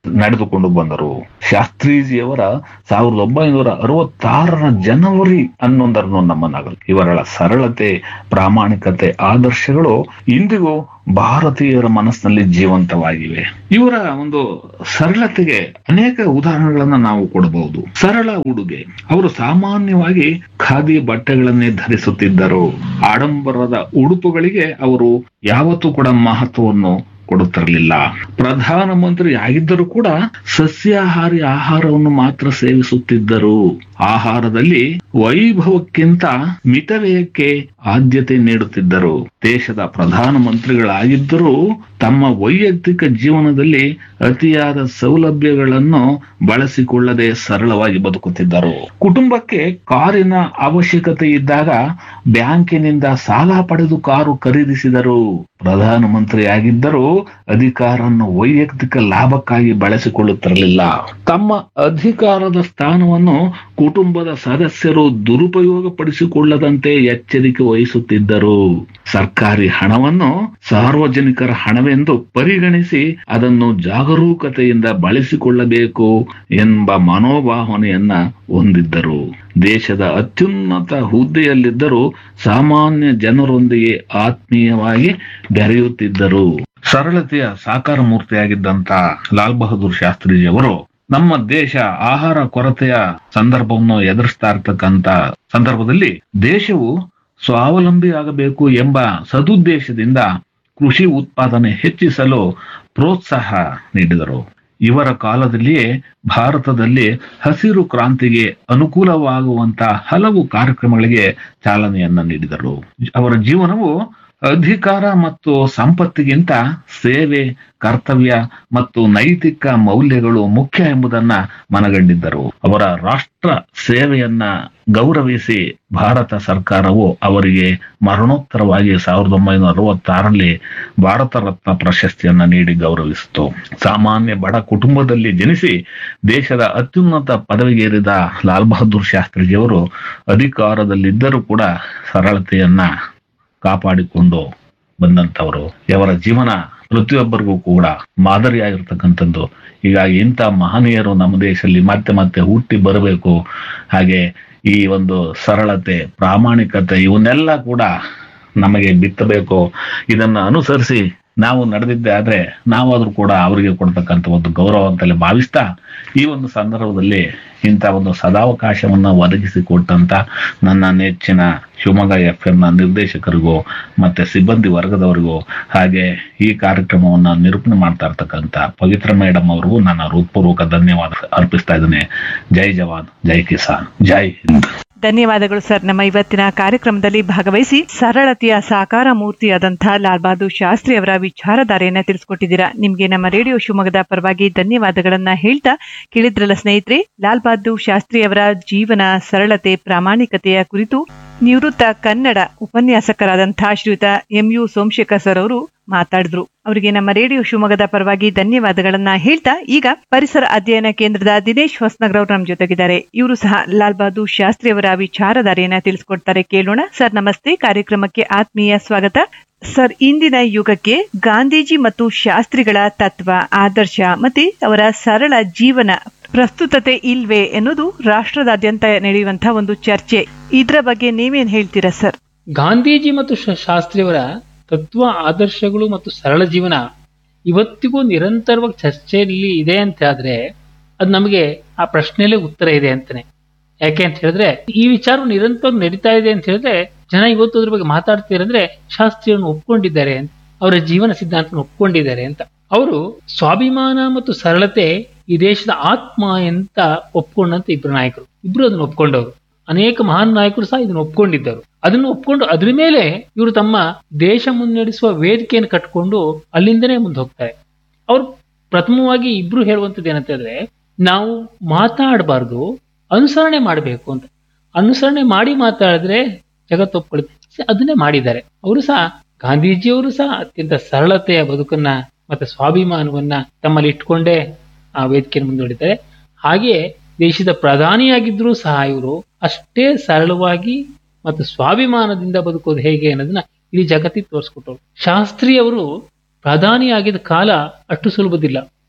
ನಡೆದುಕೊಂಡು ಬಂದರು ಶಾಸ್ತ್ರೀಜಿಯವರ ಸಾವಿರದ ಒಂಬೈನೂರ ಅರವತ್ತಾರರ ಜನವರಿ ಹನ್ನೊಂದರಂದು ನಮ್ಮನ್ನಾಗಲು ಇವರ ಸರಳತೆ ಪ್ರಾಮಾಣಿಕತೆ ಆದರ್ಶಗಳು ಇಂದಿಗೂ ಭಾರತೀಯರ ಮನಸ್ಸಿನಲ್ಲಿ ಜೀವಂತವಾಗಿವೆ ಇವರ ಒಂದು ಸರಳತೆಗೆ ಅನೇಕ ಉದಾಹರಣೆಗಳನ್ನ ನಾವು ಕೊಡಬಹುದು ಸರಳ ಉಡುಗೆ ಅವರು ಸಾಮಾನ್ಯವಾಗಿ ಖಾದಿ ಬಟ್ಟೆಗಳನ್ನೇ ಧರಿಸುತ್ತಿದ್ದರು ಆಡಂಬರದ ಉಡುಪುಗಳಿಗೆ ಅವರು ಯಾವತ್ತೂ ಕೂಡ ಮಹತ್ವವನ್ನು ಕೊಡುತ್ತಿರಲಿಲ್ಲ ಪ್ರಧಾನಮಂತ್ರಿ ಆಗಿದ್ದರೂ ಕೂಡ ಸಸ್ಯಾಹಾರಿ ಆಹಾರವನ್ನು ಮಾತ್ರ ಸೇವಿಸುತ್ತಿದ್ದರು ಆಹಾರದಲ್ಲಿ ವೈಭವಕ್ಕಿಂತ ಮಿತವ್ಯಯಕ್ಕೆ ಆದ್ಯತೆ ನೀಡುತ್ತಿದ್ದರು ದೇಶದ ಪ್ರಧಾನಮಂತ್ರಿಗಳಾಗಿದ್ದರೂ ತಮ್ಮ ವೈಯಕ್ತಿಕ ಜೀವನದಲ್ಲಿ ಅತಿಯಾದ ಸೌಲಭ್ಯಗಳನ್ನು ಬಳಸಿಕೊಳ್ಳದೆ ಸರಳವಾಗಿ ಬದುಕುತ್ತಿದ್ದರು ಕುಟುಂಬಕ್ಕೆ ಕಾರಿನ ಅವಶ್ಯಕತೆ ಇದ್ದಾಗ ಬ್ಯಾಂಕಿನಿಂದ ಸಾಲ ಪಡೆದು ಕಾರು ಖರೀದಿಸಿದರು ಪ್ರಧಾನಮಂತ್ರಿಯಾಗಿದ್ದರೂ ಅಧಿಕಾರವನ್ನು ವೈಯಕ್ತಿಕ ಲಾಭಕ್ಕಾಗಿ ಬಳಸಿಕೊಳ್ಳುತ್ತಿರಲಿಲ್ಲ ತಮ್ಮ ಅಧಿಕಾರದ ಸ್ಥಾನವನ್ನು ಕುಟುಂಬದ ಸದಸ್ಯರು ದುರುಪಯೋಗಪಡಿಸಿಕೊಳ್ಳದಂತೆ ಎಚ್ಚರಿಕೆ ವಹಿಸುತ್ತಿದ್ದರು ಸರ್ಕಾರಿ ಹಣವನ್ನು ಸಾರ್ವಜನಿಕರ ಹಣವೆಂದು ಪರಿಗಣಿಸಿ ಅದನ್ನು ಜಾಗರೂಕತೆಯಿಂದ ಬಳಸಿಕೊಳ್ಳಬೇಕು ಎಂಬ ಮನೋಭಾವನೆಯನ್ನ ಹೊಂದಿದ್ದರು ದೇಶದ ಅತ್ಯುನ್ನತ ಹುದ್ದೆಯಲ್ಲಿದ್ದರೂ ಸಾಮಾನ್ಯ ಜನರೊಂದಿಗೆ ಆತ್ಮೀಯವಾಗಿ ಬೆರೆಯುತ್ತಿದ್ದರು ಸರಳತೆಯ ಸಾಕಾರ ಮೂರ್ತಿಯಾಗಿದ್ದಂತ ಲಾಲ್ ಬಹದ್ದೂರ್ ಶಾಸ್ತ್ರಿಜಿಯವರು ನಮ್ಮ ದೇಶ ಆಹಾರ ಕೊರತೆಯ ಸಂದರ್ಭವನ್ನು ಎದುರಿಸ್ತಾ ಇರ್ತಕ್ಕಂತ ಸಂದರ್ಭದಲ್ಲಿ ದೇಶವು ಸ್ವಾವಲಂಬಿ ಆಗಬೇಕು ಎಂಬ ಸದುದ್ದೇಶದಿಂದ ಕೃಷಿ ಉತ್ಪಾದನೆ ಹೆಚ್ಚಿಸಲು ಪ್ರೋತ್ಸಾಹ ನೀಡಿದರು ಇವರ ಕಾಲದಲ್ಲಿಯೇ ಭಾರತದಲ್ಲಿ ಹಸಿರು ಕ್ರಾಂತಿಗೆ ಅನುಕೂಲವಾಗುವಂತ ಹಲವು ಕಾರ್ಯಕ್ರಮಗಳಿಗೆ ಚಾಲನೆಯನ್ನ ನೀಡಿದರು ಅವರ ಜೀವನವು ಅಧಿಕಾರ ಮತ್ತು ಸಂಪತ್ತಿಗಿಂತ ಸೇವೆ ಕರ್ತವ್ಯ ಮತ್ತು ನೈತಿಕ ಮೌಲ್ಯಗಳು ಮುಖ್ಯ ಎಂಬುದನ್ನ ಮನಗಂಡಿದ್ದರು ಅವರ ರಾಷ್ಟ್ರ ಸೇವೆಯನ್ನ ಗೌರವಿಸಿ ಭಾರತ ಸರ್ಕಾರವು ಅವರಿಗೆ ಮರಣೋತ್ತರವಾಗಿ ಸಾವಿರದ ಒಂಬೈನೂರ ಅರವತ್ತಾರರಲ್ಲಿ ಭಾರತ ರತ್ನ ಪ್ರಶಸ್ತಿಯನ್ನ ನೀಡಿ ಗೌರವಿಸಿತು ಸಾಮಾನ್ಯ ಬಡ ಕುಟುಂಬದಲ್ಲಿ ಜನಿಸಿ ದೇಶದ ಅತ್ಯುನ್ನತ ಪದವಿಗೇರಿದ ಲಾಲ್ ಬಹದ್ದೂರ್ ಶಾಸ್ತ್ರಿಜಿಯವರು ಅಧಿಕಾರದಲ್ಲಿದ್ದರೂ ಕೂಡ ಸರಳತೆಯನ್ನ ಕಾಪಾಡಿಕೊಂಡು ಬಂದಂತವರು ಅವರ ಜೀವನ ಪ್ರತಿಯೊಬ್ಬರಿಗೂ ಕೂಡ ಮಾದರಿಯಾಗಿರ್ತಕ್ಕಂಥದ್ದು ಹೀಗಾಗಿ ಇಂಥ ಮಹನೀಯರು ನಮ್ಮ ದೇಶದಲ್ಲಿ ಮತ್ತೆ ಮತ್ತೆ ಹುಟ್ಟಿ ಬರಬೇಕು ಹಾಗೆ ಈ ಒಂದು ಸರಳತೆ ಪ್ರಾಮಾಣಿಕತೆ ಇವನ್ನೆಲ್ಲ ಕೂಡ ನಮಗೆ ಬಿತ್ತಬೇಕು ಇದನ್ನ ಅನುಸರಿಸಿ ನಾವು ನಡೆದಿದ್ದೆ ಆದ್ರೆ ನಾವಾದ್ರೂ ಕೂಡ ಅವರಿಗೆ ಕೊಡ್ತಕ್ಕಂಥ ಒಂದು ಗೌರವ ಅಂತಲೇ ಭಾವಿಸ್ತಾ ಈ ಒಂದು ಸಂದರ್ಭದಲ್ಲಿ ಇಂಥ ಒಂದು ಸದಾವಕಾಶವನ್ನ ಒದಗಿಸಿಕೊಟ್ಟಂತ ನನ್ನ ನೆಚ್ಚಿನ ಶಿವಮೊಗ್ಗ ಎಫ್ ನ ನಿರ್ದೇಶಕರಿಗೂ ಮತ್ತೆ ಸಿಬ್ಬಂದಿ ವರ್ಗದವರಿಗೂ ಹಾಗೆ ಈ ಕಾರ್ಯಕ್ರಮವನ್ನ ನಿರೂಪಣೆ ಮಾಡ್ತಾ ಇರ್ತಕ್ಕಂಥ ಪವಿತ್ರ ಮೇಡಮ್ ಅವ್ರಿಗೂ ನನ್ನ ಹೃತ್ಪೂರ್ವಕ ಧನ್ಯವಾದ ಅರ್ಪಿಸ್ತಾ ಇದ್ದೇನೆ ಜೈ ಜವಾನ್ ಜೈ ಕಿಸಾನ್ ಜೈ ಹಿಂದ್ ಧನ್ಯವಾದಗಳು ಸರ್ ನಮ್ಮ ಇವತ್ತಿನ ಕಾರ್ಯಕ್ರಮದಲ್ಲಿ ಭಾಗವಹಿಸಿ ಸರಳತೆಯ ಸಾಕಾರ ಮೂರ್ತಿಯಾದಂತಹ ಲಾಲ್ ಬಹದ್ದೂರ್ ಶಾಸ್ತ್ರಿ ಅವರ ವಿಚಾರಧಾರೆಯನ್ನ ತಿಳಿಸ್ಕೊಟ್ಟಿದ್ದೀರಾ ನಿಮ್ಗೆ ನಮ್ಮ ರೇಡಿಯೋ ಶಿವಮೊಗ್ಗದ ಪರವಾಗಿ ಧನ್ಯವಾದಗಳನ್ನ ಹೇಳ್ತಾ ಕೇಳಿದ್ರಲ್ಲ ಸ್ನೇಹಿತರೆ ಲಾಲ್ ಬಹದ್ದೂರ್ ಶಾಸ್ತ್ರಿ ಅವರ ಜೀವನ ಸರಳತೆ ಪ್ರಾಮಾಣಿಕತೆಯ ಕುರಿತು ನಿವೃತ್ತ ಕನ್ನಡ ಉಪನ್ಯಾಸಕರಾದಂತಹ ಶ್ರೀಯುತ ಎಂ ಯು ಸೋಮಶೇಖರ್ ಸರ್ ಅವರು ಮಾತಾಡಿದ್ರು ಅವರಿಗೆ ನಮ್ಮ ರೇಡಿಯೋ ಶಿವಮೊಗ್ಗದ ಪರವಾಗಿ ಧನ್ಯವಾದಗಳನ್ನ ಹೇಳ್ತಾ ಈಗ ಪರಿಸರ ಅಧ್ಯಯನ ಕೇಂದ್ರದ ದಿನೇಶ್ ಹೊಸನಗರ್ ಅವರು ನಮ್ಮ ಜೊತೆಗಿದ್ದಾರೆ ಇವರು ಸಹ ಲಾಲ್ ಬಹದ್ದೂರ್ ಶಾಸ್ತ್ರಿ ಅವರ ವಿಚಾರಧಾರೆಯನ್ನ ತಿಳಿಸ್ಕೊಡ್ತಾರೆ ಕೇಳೋಣ ಸರ್ ನಮಸ್ತೆ ಕಾರ್ಯಕ್ರಮಕ್ಕೆ ಆತ್ಮೀಯ ಸ್ವಾಗತ ಸರ್ ಇಂದಿನ ಯುಗಕ್ಕೆ ಗಾಂಧೀಜಿ ಮತ್ತು ಶಾಸ್ತ್ರಿಗಳ ತತ್ವ ಆದರ್ಶ ಮತ್ತೆ ಅವರ ಸರಳ ಜೀವನ ಪ್ರಸ್ತುತತೆ ಇಲ್ವೇ ಎನ್ನುವುದು ರಾಷ್ಟ್ರದಾದ್ಯಂತ ನಡೆಯುವಂತಹ ಒಂದು ಚರ್ಚೆ ಇದರ ಬಗ್ಗೆ ನೀವೇನ್ ಹೇಳ್ತೀರಾ ಸರ್ ಗಾಂಧೀಜಿ ಮತ್ತು ಶ- ಶಾಸ್ತ್ರಿಯವರ ತತ್ವ ಆದರ್ಶಗಳು ಮತ್ತು ಸರಳ ಜೀವನ ಇವತ್ತಿಗೂ ನಿರಂತರವಾಗಿ ಚರ್ಚೆಯಲ್ಲಿ ಇದೆ ಅಂತ ಆದ್ರೆ ಅದು ನಮಗೆ ಆ ಪ್ರಶ್ನೆಯಲ್ಲೇ ಉತ್ತರ ಇದೆ ಅಂತಾನೆ ಯಾಕೆ ಅಂತ ಹೇಳಿದ್ರೆ ಈ ವಿಚಾರ ನಿರಂತರವಾಗಿ ನಡೀತಾ ಇದೆ ಅಂತ ಹೇಳಿದ್ರೆ ಜನ ಇವತ್ತು ಅದ್ರ ಬಗ್ಗೆ ಮಾತಾಡ್ತೀರಂದ್ರೆ ಶಾಸ್ತ್ರಿಯನ್ನು ಒಪ್ಕೊಂಡಿದ್ದಾರೆ ಅಂತ ಅವರ ಜೀವನ ಸಿದ್ಧಾಂತ ಒಪ್ಕೊಂಡಿದ್ದಾರೆ ಅಂತ ಅವರು ಸ್ವಾಭಿಮಾನ ಮತ್ತು ಸರಳತೆ ಈ ದೇಶದ ಆತ್ಮ ಅಂತ ಒಪ್ಕೊಂಡಂತ ಇಬ್ರು ನಾಯಕರು ಇಬ್ರು ಅದನ್ನ ಒಪ್ಕೊಂಡವರು ಅನೇಕ ಮಹಾನ್ ನಾಯಕರು ಸಹ ಇದನ್ನ ಒಪ್ಕೊಂಡಿದ್ದರು ಅದನ್ನು ಒಪ್ಕೊಂಡು ಅದ್ರ ಮೇಲೆ ಇವರು ತಮ್ಮ ದೇಶ ಮುನ್ನಡೆಸುವ ವೇದಿಕೆಯನ್ನು ಕಟ್ಕೊಂಡು ಅಲ್ಲಿಂದನೇ ಮುಂದೆ ಹೋಗ್ತಾರೆ ಅವರು ಪ್ರಥಮವಾಗಿ ಇಬ್ರು ಹೇಳುವಂಥದ್ದು ಏನಂತ ಹೇಳಿದ್ರೆ ನಾವು ಮಾತಾಡಬಾರ್ದು ಅನುಸರಣೆ ಮಾಡಬೇಕು ಅಂತ ಅನುಸರಣೆ ಮಾಡಿ ಮಾತಾಡಿದ್ರೆ ಜಗತ್ತು ಒಪ್ಕೊಳ್ಳುತ್ತೆ ಅದನ್ನೇ ಮಾಡಿದ್ದಾರೆ ಅವರು ಸಹ ಗಾಂಧೀಜಿಯವರು ಸಹ ಅತ್ಯಂತ ಸರಳತೆಯ ಬದುಕನ್ನ ಮತ್ತೆ ಸ್ವಾಭಿಮಾನವನ್ನ ತಮ್ಮಲ್ಲಿ ಇಟ್ಕೊಂಡೇ ಆ ವೇದಿಕೆಯನ್ನು ಮುಂದೂಡಿದ್ದಾರೆ ಹಾಗೆಯೇ ದೇಶದ ಪ್ರಧಾನಿಯಾಗಿದ್ರೂ ಸಹ ಇವರು ಅಷ್ಟೇ ಸರಳವಾಗಿ ಮತ್ತು ಸ್ವಾಭಿಮಾನದಿಂದ ಬದುಕೋದು ಹೇಗೆ ಅನ್ನೋದನ್ನ ಇಡೀ ಜಗತ್ತಿಗೆ ತೋರಿಸ್ಕೊಟ್ಟರು ಶಾಸ್ತ್ರಿ ಅವರು ಪ್ರಧಾನಿಯಾಗಿದ್ದ ಕಾಲ ಅಷ್ಟು ಸುಲಭದಿಲ್ಲ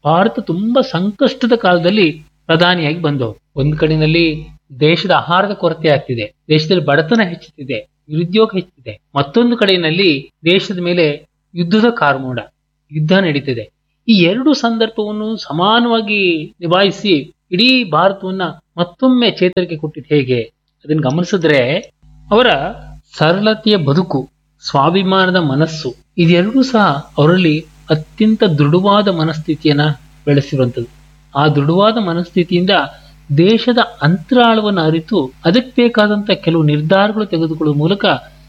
ಭಾರತ ತುಂಬಾ ಸಂಕಷ್ಟದ ಕಾಲದಲ್ಲಿ ಪ್ರಧಾನಿಯಾಗಿ ಬಂದವರು ಒಂದ್ ಕಡೆಯಲ್ಲಿ ದೇಶದ ಆಹಾರದ ಕೊರತೆ ಆಗ್ತಿದೆ ದೇಶದಲ್ಲಿ ಬಡತನ ಹೆಚ್ಚುತ್ತಿದೆ ನಿರುದ್ಯೋಗ ಹೆಚ್ಚುತ್ತಿದೆ ಮತ್ತೊಂದು ಕಡೆಯಲ್ಲಿ ದೇಶದ ಮೇಲೆ ಯುದ್ಧದ ಕಾರ್ಮೋಡ ಯುದ್ಧ ನಡೀತಿದೆ ಈ ಎರಡು ಸಂದರ್ಭವನ್ನು ಸಮಾನವಾಗಿ ನಿಭಾಯಿಸಿ ಇಡೀ ಭಾರತವನ್ನ ಮತ್ತೊಮ್ಮೆ ಚೇತರಿಕೆ ಕೊಟ್ಟಿದ್ದು ಹೇಗೆ ಅದನ್ನು ಗಮನಿಸಿದ್ರೆ ಅವರ ಸರಳತೆಯ ಬದುಕು ಸ್ವಾಭಿಮಾನದ ಮನಸ್ಸು ಇದೆರಡೂ ಸಹ ಅವರಲ್ಲಿ ಅತ್ಯಂತ ದೃಢವಾದ ಮನಸ್ಥಿತಿಯನ್ನ ಬೆಳೆಸಿರುವಂಥದ್ದು ಆ ದೃಢವಾದ ಮನಸ್ಥಿತಿಯಿಂದ ದೇಶದ ಅಂತರಾಳವನ್ನು ಅರಿತು ಅದಕ್ಕೆ ಬೇಕಾದಂತ ಕೆಲವು ನಿರ್ಧಾರಗಳು ತೆಗೆದುಕೊಳ್ಳುವ ಮೂಲಕ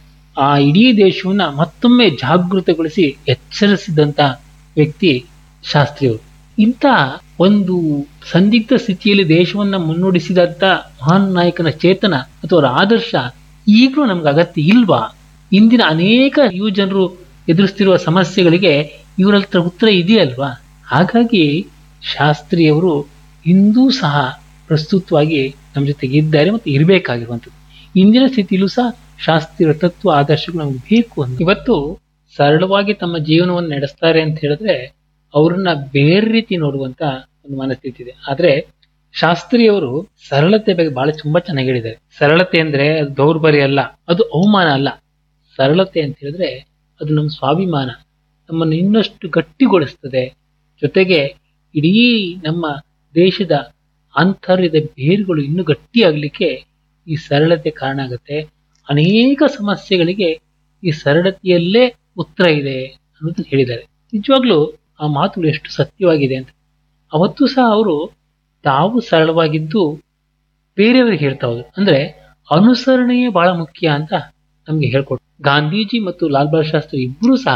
ಆ ಇಡೀ ದೇಶವನ್ನ ಮತ್ತೊಮ್ಮೆ ಜಾಗೃತಗೊಳಿಸಿ ಎಚ್ಚರಿಸಿದಂತ ವ್ಯಕ್ತಿ ಶಾಸ್ತ್ರಿಯವರು ಇಂಥ ಒಂದು ಸಂದಿಗ್ಧ ಸ್ಥಿತಿಯಲ್ಲಿ ದೇಶವನ್ನ ಮುನ್ನಡೆಸಿದಂತ ಮಹಾನ್ ನಾಯಕನ ಚೇತನ ಅಥವಾ ಅವರ ಆದರ್ಶ ಈಗಲೂ ನಮ್ಗೆ ಅಗತ್ಯ ಇಲ್ವಾ ಇಂದಿನ ಅನೇಕ ಯುವ ಜನರು ಎದುರಿಸ್ತಿರುವ ಸಮಸ್ಯೆಗಳಿಗೆ ಇವರ ಹತ್ರ ಉತ್ತರ ಇದೆಯಲ್ವಾ ಹಾಗಾಗಿ ಶಾಸ್ತ್ರಿಯವರು ಇಂದೂ ಸಹ ಪ್ರಸ್ತುತವಾಗಿ ನಮ್ಮ ಜೊತೆಗೆ ಇದ್ದಾರೆ ಮತ್ತು ಇರಬೇಕಾಗಿರುವಂಥದ್ದು ಇಂದಿನ ಸ್ಥಿತಿಯಲ್ಲೂ ಸಹ ಶಾಸ್ತ್ರೀಯ ತತ್ವ ಆದರ್ಶಗಳು ನಮ್ಗೆ ಬೇಕು ಅಂತ ಇವತ್ತು ಸರಳವಾಗಿ ತಮ್ಮ ಜೀವನವನ್ನು ನಡೆಸ್ತಾರೆ ಅಂತ ಹೇಳಿದ್ರೆ ಅವ್ರನ್ನ ಬೇರೆ ರೀತಿ ನೋಡುವಂತ ಒಂದು ಮನಸ್ಥಿತಿ ಇದೆ ಆದ್ರೆ ಶಾಸ್ತ್ರಿಯವರು ಸರಳತೆ ಬಗ್ಗೆ ಬಹಳ ತುಂಬಾ ಚೆನ್ನಾಗಿ ಹೇಳಿದ್ದಾರೆ ಸರಳತೆ ಅಂದ್ರೆ ಅದು ದೌರ್ಬಲ್ಯ ಅಲ್ಲ ಅದು ಅವಮಾನ ಅಲ್ಲ ಸರಳತೆ ಅಂತ ಹೇಳಿದ್ರೆ ಅದು ನಮ್ಮ ಸ್ವಾಭಿಮಾನ ನಮ್ಮನ್ನು ಇನ್ನಷ್ಟು ಗಟ್ಟಿಗೊಳಿಸ್ತದೆ ಜೊತೆಗೆ ಇಡೀ ನಮ್ಮ ದೇಶದ ಆಂತರ್ಯದ ಬೇರುಗಳು ಇನ್ನೂ ಗಟ್ಟಿಯಾಗಲಿಕ್ಕೆ ಈ ಸರಳತೆ ಕಾರಣ ಆಗುತ್ತೆ ಅನೇಕ ಸಮಸ್ಯೆಗಳಿಗೆ ಈ ಸರಳತೆಯಲ್ಲೇ ಉತ್ತರ ಇದೆ ಅನ್ನೋದು ಹೇಳಿದ್ದಾರೆ ನಿಜವಾಗ್ಲೂ ಆ ಮಾತುಗಳು ಎಷ್ಟು ಸತ್ಯವಾಗಿದೆ ಅಂತ ಅವತ್ತು ಸಹ ಅವರು ತಾವು ಸರಳವಾಗಿದ್ದು ಬೇರೆಯವರಿಗೆ ಹೇಳ್ತಾ ಹೋದ್ರು ಅಂದ್ರೆ ಅನುಸರಣೆಯೇ ಬಹಳ ಮುಖ್ಯ ಅಂತ ನಮ್ಗೆ ಹೇಳ್ಕೊಟ್ರು ಗಾಂಧೀಜಿ ಮತ್ತು ಲಾಲ್ ಬಹದ್ದೂರ್ ಶಾಸ್ತ್ರಿ ಇಬ್ಬರೂ ಸಹ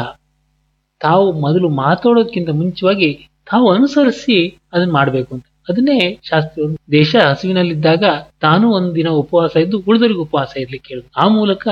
ತಾವು ಮೊದಲು ಮಾತಾಡೋದಕ್ಕಿಂತ ಮುಂಚೆವಾಗಿ ತಾವು ಅನುಸರಿಸಿ ಅದನ್ನ ಮಾಡ್ಬೇಕು ಅಂತ ಅದನ್ನೇ ಶಾಸ್ತ್ರಿ ದೇಶ ಹಸುವಿನಲ್ಲಿದ್ದಾಗ ತಾನು ಒಂದಿನ ಉಪವಾಸ ಇದ್ದು ಉಳಿದವರಿಗೆ ಉಪವಾಸ ಇರ್ಲಿಕ್ಕೆ ಹೇಳಿದ್ರು ಆ ಮೂಲಕ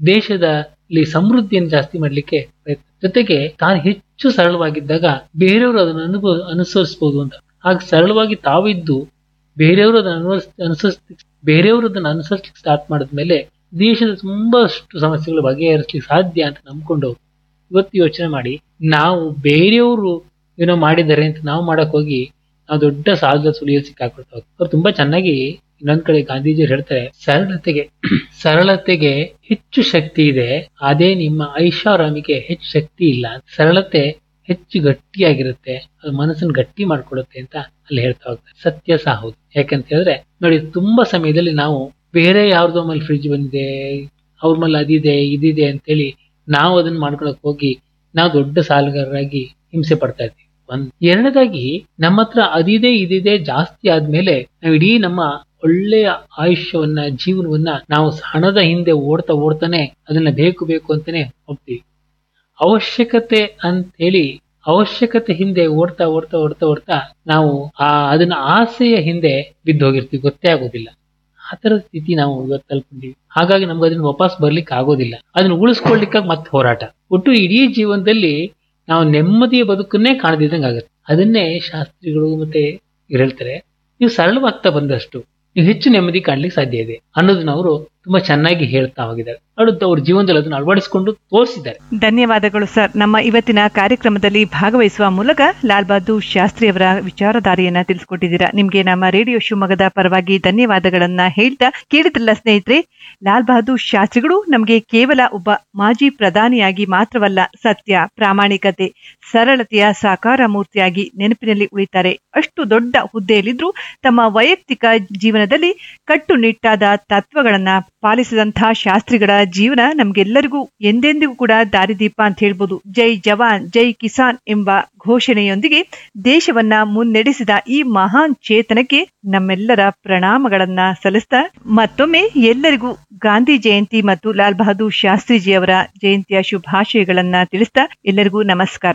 ದೇಶದಲ್ಲಿ ಸಮೃದ್ಧಿಯನ್ನು ಜಾಸ್ತಿ ಮಾಡ್ಲಿಕ್ಕೆ ಪ್ರಯತ್ನ ಜೊತೆಗೆ ತಾನು ಹೆಚ್ಚು ಸರಳವಾಗಿದ್ದಾಗ ಬೇರೆಯವರು ಅದನ್ನು ಅನುಭವ ಅನುಸರಿಸಬಹುದು ಅಂತ ಹಾಗೆ ಸರಳವಾಗಿ ತಾವಿದ್ದು ಬೇರೆಯವರು ಅದನ್ನು ಅನುಸರಿಸ್ ಅನುಸರಿಸ್ ಬೇರೆಯವರು ಅದನ್ನು ಅನುಸರಿಸ್ಲಿಕ್ಕೆ ಸ್ಟಾರ್ಟ್ ಮಾಡಿದ್ಮೇಲೆ ದೇಶದ ತುಂಬಾಷ್ಟು ಸಮಸ್ಯೆಗಳು ಬಗೆಹರಿಸ್ಲಿಕ್ಕೆ ಸಾಧ್ಯ ಅಂತ ನಂಬ್ಕೊಂಡು ಇವತ್ತು ಯೋಚನೆ ಮಾಡಿ ನಾವು ಬೇರೆಯವರು ಏನೋ ಮಾಡಿದ್ದಾರೆ ಅಂತ ನಾವು ಮಾಡಕ್ ಹೋಗಿ ನಾವು ದೊಡ್ಡ ಸಾಲದ ಸುಳಿಯಲ್ಲಿ ಸಿಕ್ಕಾಕೊಳ್ತಾ ಅವ್ರು ತುಂಬಾ ಚೆನ್ನಾಗಿ ಇನ್ನೊಂದ್ ಕಡೆ ಗಾಂಧೀಜಿಯವರು ಹೇಳ್ತಾರೆ ಸರಳತೆಗೆ ಸರಳತೆಗೆ ಹೆಚ್ಚು ಶಕ್ತಿ ಇದೆ ಅದೇ ನಿಮ್ಮ ಐಷಾರಾಮಿಗೆ ಹೆಚ್ಚು ಶಕ್ತಿ ಇಲ್ಲ ಸರಳತೆ ಹೆಚ್ಚು ಗಟ್ಟಿಯಾಗಿರುತ್ತೆ ಅದು ಮನಸ್ಸನ್ನು ಗಟ್ಟಿ ಮಾಡ್ಕೊಡುತ್ತೆ ಅಂತ ಅಲ್ಲಿ ಹೇಳ್ತಾ ಹೋಗ್ತಾರೆ ಸತ್ಯ ಸಹ ಹೌದು ಯಾಕಂತ ಹೇಳಿದ್ರೆ ನೋಡಿ ತುಂಬಾ ಸಮಯದಲ್ಲಿ ನಾವು ಬೇರೆ ಯಾರ್ದೋ ಮೇಲೆ ಫ್ರಿಡ್ಜ್ ಬಂದಿದೆ ಅವ್ರ ಮೇಲೆ ಅದಿದೆ ಇದಿದೆ ಅಂತೇಳಿ ನಾವು ಅದನ್ನ ಮಾಡ್ಕೊಳಕ್ ಹೋಗಿ ನಾವು ದೊಡ್ಡ ಸಾಲಗಾರರಾಗಿ ಹಿಂಸೆ ಪಡ್ತಾ ಇದ್ವಿ ಒಂದ್ ಎರಡನೇದಾಗಿ ನಮ್ಮ ಹತ್ರ ಅದಿದೆ ಇದಿದೆ ಜಾಸ್ತಿ ಆದ್ಮೇಲೆ ನಾವು ಇಡೀ ನಮ್ಮ ಒಳ್ಳೆಯ ಆಯುಷ್ಯವನ್ನ ಜೀವನವನ್ನ ನಾವು ಹಣದ ಹಿಂದೆ ಓಡ್ತಾ ಓಡ್ತಾನೆ ಅದನ್ನ ಬೇಕು ಬೇಕು ಅಂತಾನೆ ಹೋಗ್ತೀವಿ ಅವಶ್ಯಕತೆ ಅಂತ ಹೇಳಿ ಅವಶ್ಯಕತೆ ಹಿಂದೆ ಓಡ್ತಾ ಓಡ್ತಾ ಓಡ್ತಾ ಓಡ್ತಾ ನಾವು ಆ ಅದನ್ನ ಆಸೆಯ ಹಿಂದೆ ಬಿದ್ದು ಹೋಗಿರ್ತೀವಿ ಗೊತ್ತೇ ಆಗೋದಿಲ್ಲ ಆ ತರದ ಸ್ಥಿತಿ ನಾವು ಇವತ್ತು ತಲುಪಿದ್ದೀವಿ ಹಾಗಾಗಿ ನಮ್ಗೆ ಅದನ್ನ ವಾಪಸ್ ಬರ್ಲಿಕ್ಕೆ ಆಗೋದಿಲ್ಲ ಅದನ್ನ ಉಳಿಸ್ಕೊಳ್ಲಿಕ್ಕಾಗಿ ಮತ್ತೆ ಹೋರಾಟ ಒಟ್ಟು ಇಡೀ ಜೀವನದಲ್ಲಿ ನಾವು ನೆಮ್ಮದಿಯ ಬದುಕನ್ನೇ ಕಾಣದಿದ್ದಂಗೆ ಆಗುತ್ತೆ ಅದನ್ನೇ ಶಾಸ್ತ್ರಿಗಳು ಮತ್ತೆ ಇವ್ರು ಹೇಳ್ತಾರೆ ನೀವು ಸರಳವಾಗ್ತಾ ಬಂದಷ್ಟು ನೀವು ಹೆಚ್ಚು ನೆಮ್ಮದಿ ಕಾಣ್ಲಿಕ್ಕೆ ಸಾಧ್ಯ ಇದೆ ಅನ್ನೋದನ್ನ ಅವರು ತುಂಬಾ ಚೆನ್ನಾಗಿ ಹೇಳ್ತಾ ಹೋಗಿದ್ದಾರೆ ಅವರು ಅವ್ರ ಜೀವನದಲ್ಲಿ ಅದನ್ನು ಅಳವಡಿಸಿಕೊಂಡು ತೋರಿಸಿದ್ದಾರೆ ಧನ್ಯವಾದಗಳು ಸರ್ ನಮ್ಮ ಇವತ್ತಿನ ಕಾರ್ಯಕ್ರಮದಲ್ಲಿ ಭಾಗವಹಿಸುವ ಮೂಲಕ ಲಾಲ್ ಬಹದ್ದೂರ್ ಶಾಸ್ತ್ರಿ ಅವರ ವಿಚಾರಧಾರೆಯನ್ನ ತಿಳಿಸ್ಕೊಟ್ಟಿದ್ದೀರಾ ನಿಮ್ಗೆ ನಮ್ಮ ರೇಡಿಯೋ ಶಿವಮೊಗ್ಗದ ಪರವಾಗಿ ಧನ್ಯವಾದಗಳನ್ನ ಹೇಳ್ತಾ ಕೇಳಿದ್ರಲ್ಲ ಸ್ನೇಹಿತರೆ ಲಾಲ್ ಬಹದ್ದೂರ್ ಶಾಸ್ತ್ರಿಗಳು ನಮಗೆ ಕೇವಲ ಒಬ್ಬ ಮಾಜಿ ಪ್ರಧಾನಿಯಾಗಿ ಮಾತ್ರವಲ್ಲ ಸತ್ಯ ಪ್ರಾಮಾಣಿಕತೆ ಸರಳತೆಯ ಸಾಕಾರ ಮೂರ್ತಿಯಾಗಿ ನೆನಪಿನಲ್ಲಿ ಉಳಿತಾರೆ ಅಷ್ಟು ದೊಡ್ಡ ಹುದ್ದೆಯಲ್ಲಿದ್ರು ತಮ್ಮ ವೈಯಕ್ತಿಕ ಜೀವನದಲ್ಲಿ ಕಟ್ಟುನಿಟ್ಟಾದ ತತ್ವಗಳನ್ನ ಪಾಲಿಸಿದಂತಹ ಶಾಸ್ತ್ರಿಗಳ ಜೀವನ ನಮ್ಗೆಲ್ಲರಿಗೂ ಎಂದೆಂದಿಗೂ ಕೂಡ ದಾರಿದೀಪ ಅಂತ ಹೇಳ್ಬೋದು ಜೈ ಜವಾನ್ ಜೈ ಕಿಸಾನ್ ಎಂಬ ಘೋಷಣೆಯೊಂದಿಗೆ ದೇಶವನ್ನ ಮುನ್ನಡೆಸಿದ ಈ ಮಹಾನ್ ಚೇತನಕ್ಕೆ ನಮ್ಮೆಲ್ಲರ ಪ್ರಣಾಮಗಳನ್ನ ಸಲ್ಲಿಸ್ತಾ ಮತ್ತೊಮ್ಮೆ ಎಲ್ಲರಿಗೂ ಗಾಂಧಿ ಜಯಂತಿ ಮತ್ತು ಲಾಲ್ ಬಹದ್ದೂರ್ ಶಾಸ್ತ್ರಿಜಿಯವರ ಜಯಂತಿಯ ಶುಭಾಶಯಗಳನ್ನ ತಿಳಿಸ್ತಾ ಎಲ್ಲರಿಗೂ ನಮಸ್ಕಾರ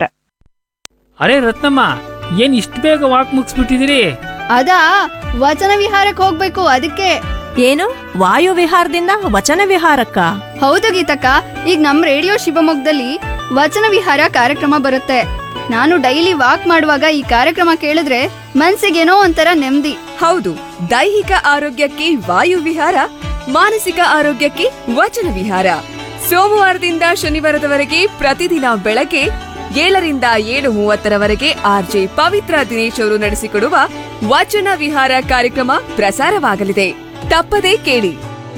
ಅರೆ ರತ್ನಮ್ಮ ಏನ್ ಇಷ್ಟು ಬೇಗ ವಾಕ್ ಮುಗಿಸ್ಬಿಟ್ಟಿದಿರಿ ಅದಾ ವಚನ ವಿಹಾರಕ್ಕೆ ಹೋಗ್ಬೇಕು ಅದಕ್ಕೆ ಏನು ವಾಯು ವಿಹಾರದಿಂದ ವಚನ ವಿಹಾರಕ್ಕ ಹೌದು ಗೀತಕ್ಕ ಈಗ ನಮ್ ರೇಡಿಯೋ ಶಿವಮೊಗ್ಗದಲ್ಲಿ ವಚನ ವಿಹಾರ ಕಾರ್ಯಕ್ರಮ ಬರುತ್ತೆ ನಾನು ಡೈಲಿ ವಾಕ್ ಮಾಡುವಾಗ ಈ ಕಾರ್ಯಕ್ರಮ ಕೇಳಿದ್ರೆ ಮನ್ಸಿಗೇನೋ ಒಂಥರ ನೆಮ್ಮದಿ ಹೌದು ದೈಹಿಕ ಆರೋಗ್ಯಕ್ಕೆ ವಾಯು ವಿಹಾರ ಮಾನಸಿಕ ಆರೋಗ್ಯಕ್ಕೆ ವಚನ ವಿಹಾರ ಸೋಮವಾರದಿಂದ ಶನಿವಾರದವರೆಗೆ ಪ್ರತಿದಿನ ಬೆಳಗ್ಗೆ ಏಳರಿಂದ ಏಳು ಮೂವತ್ತರವರೆಗೆ ಆರ್ಜೆ ಪವಿತ್ರ ದಿನೇಶ್ ಅವರು ನಡೆಸಿಕೊಡುವ ವಚನ ವಿಹಾರ ಕಾರ್ಯಕ್ರಮ ಪ್ರಸಾರವಾಗಲಿದೆ ತಪ್ಪದೇ ಕೇಳಿ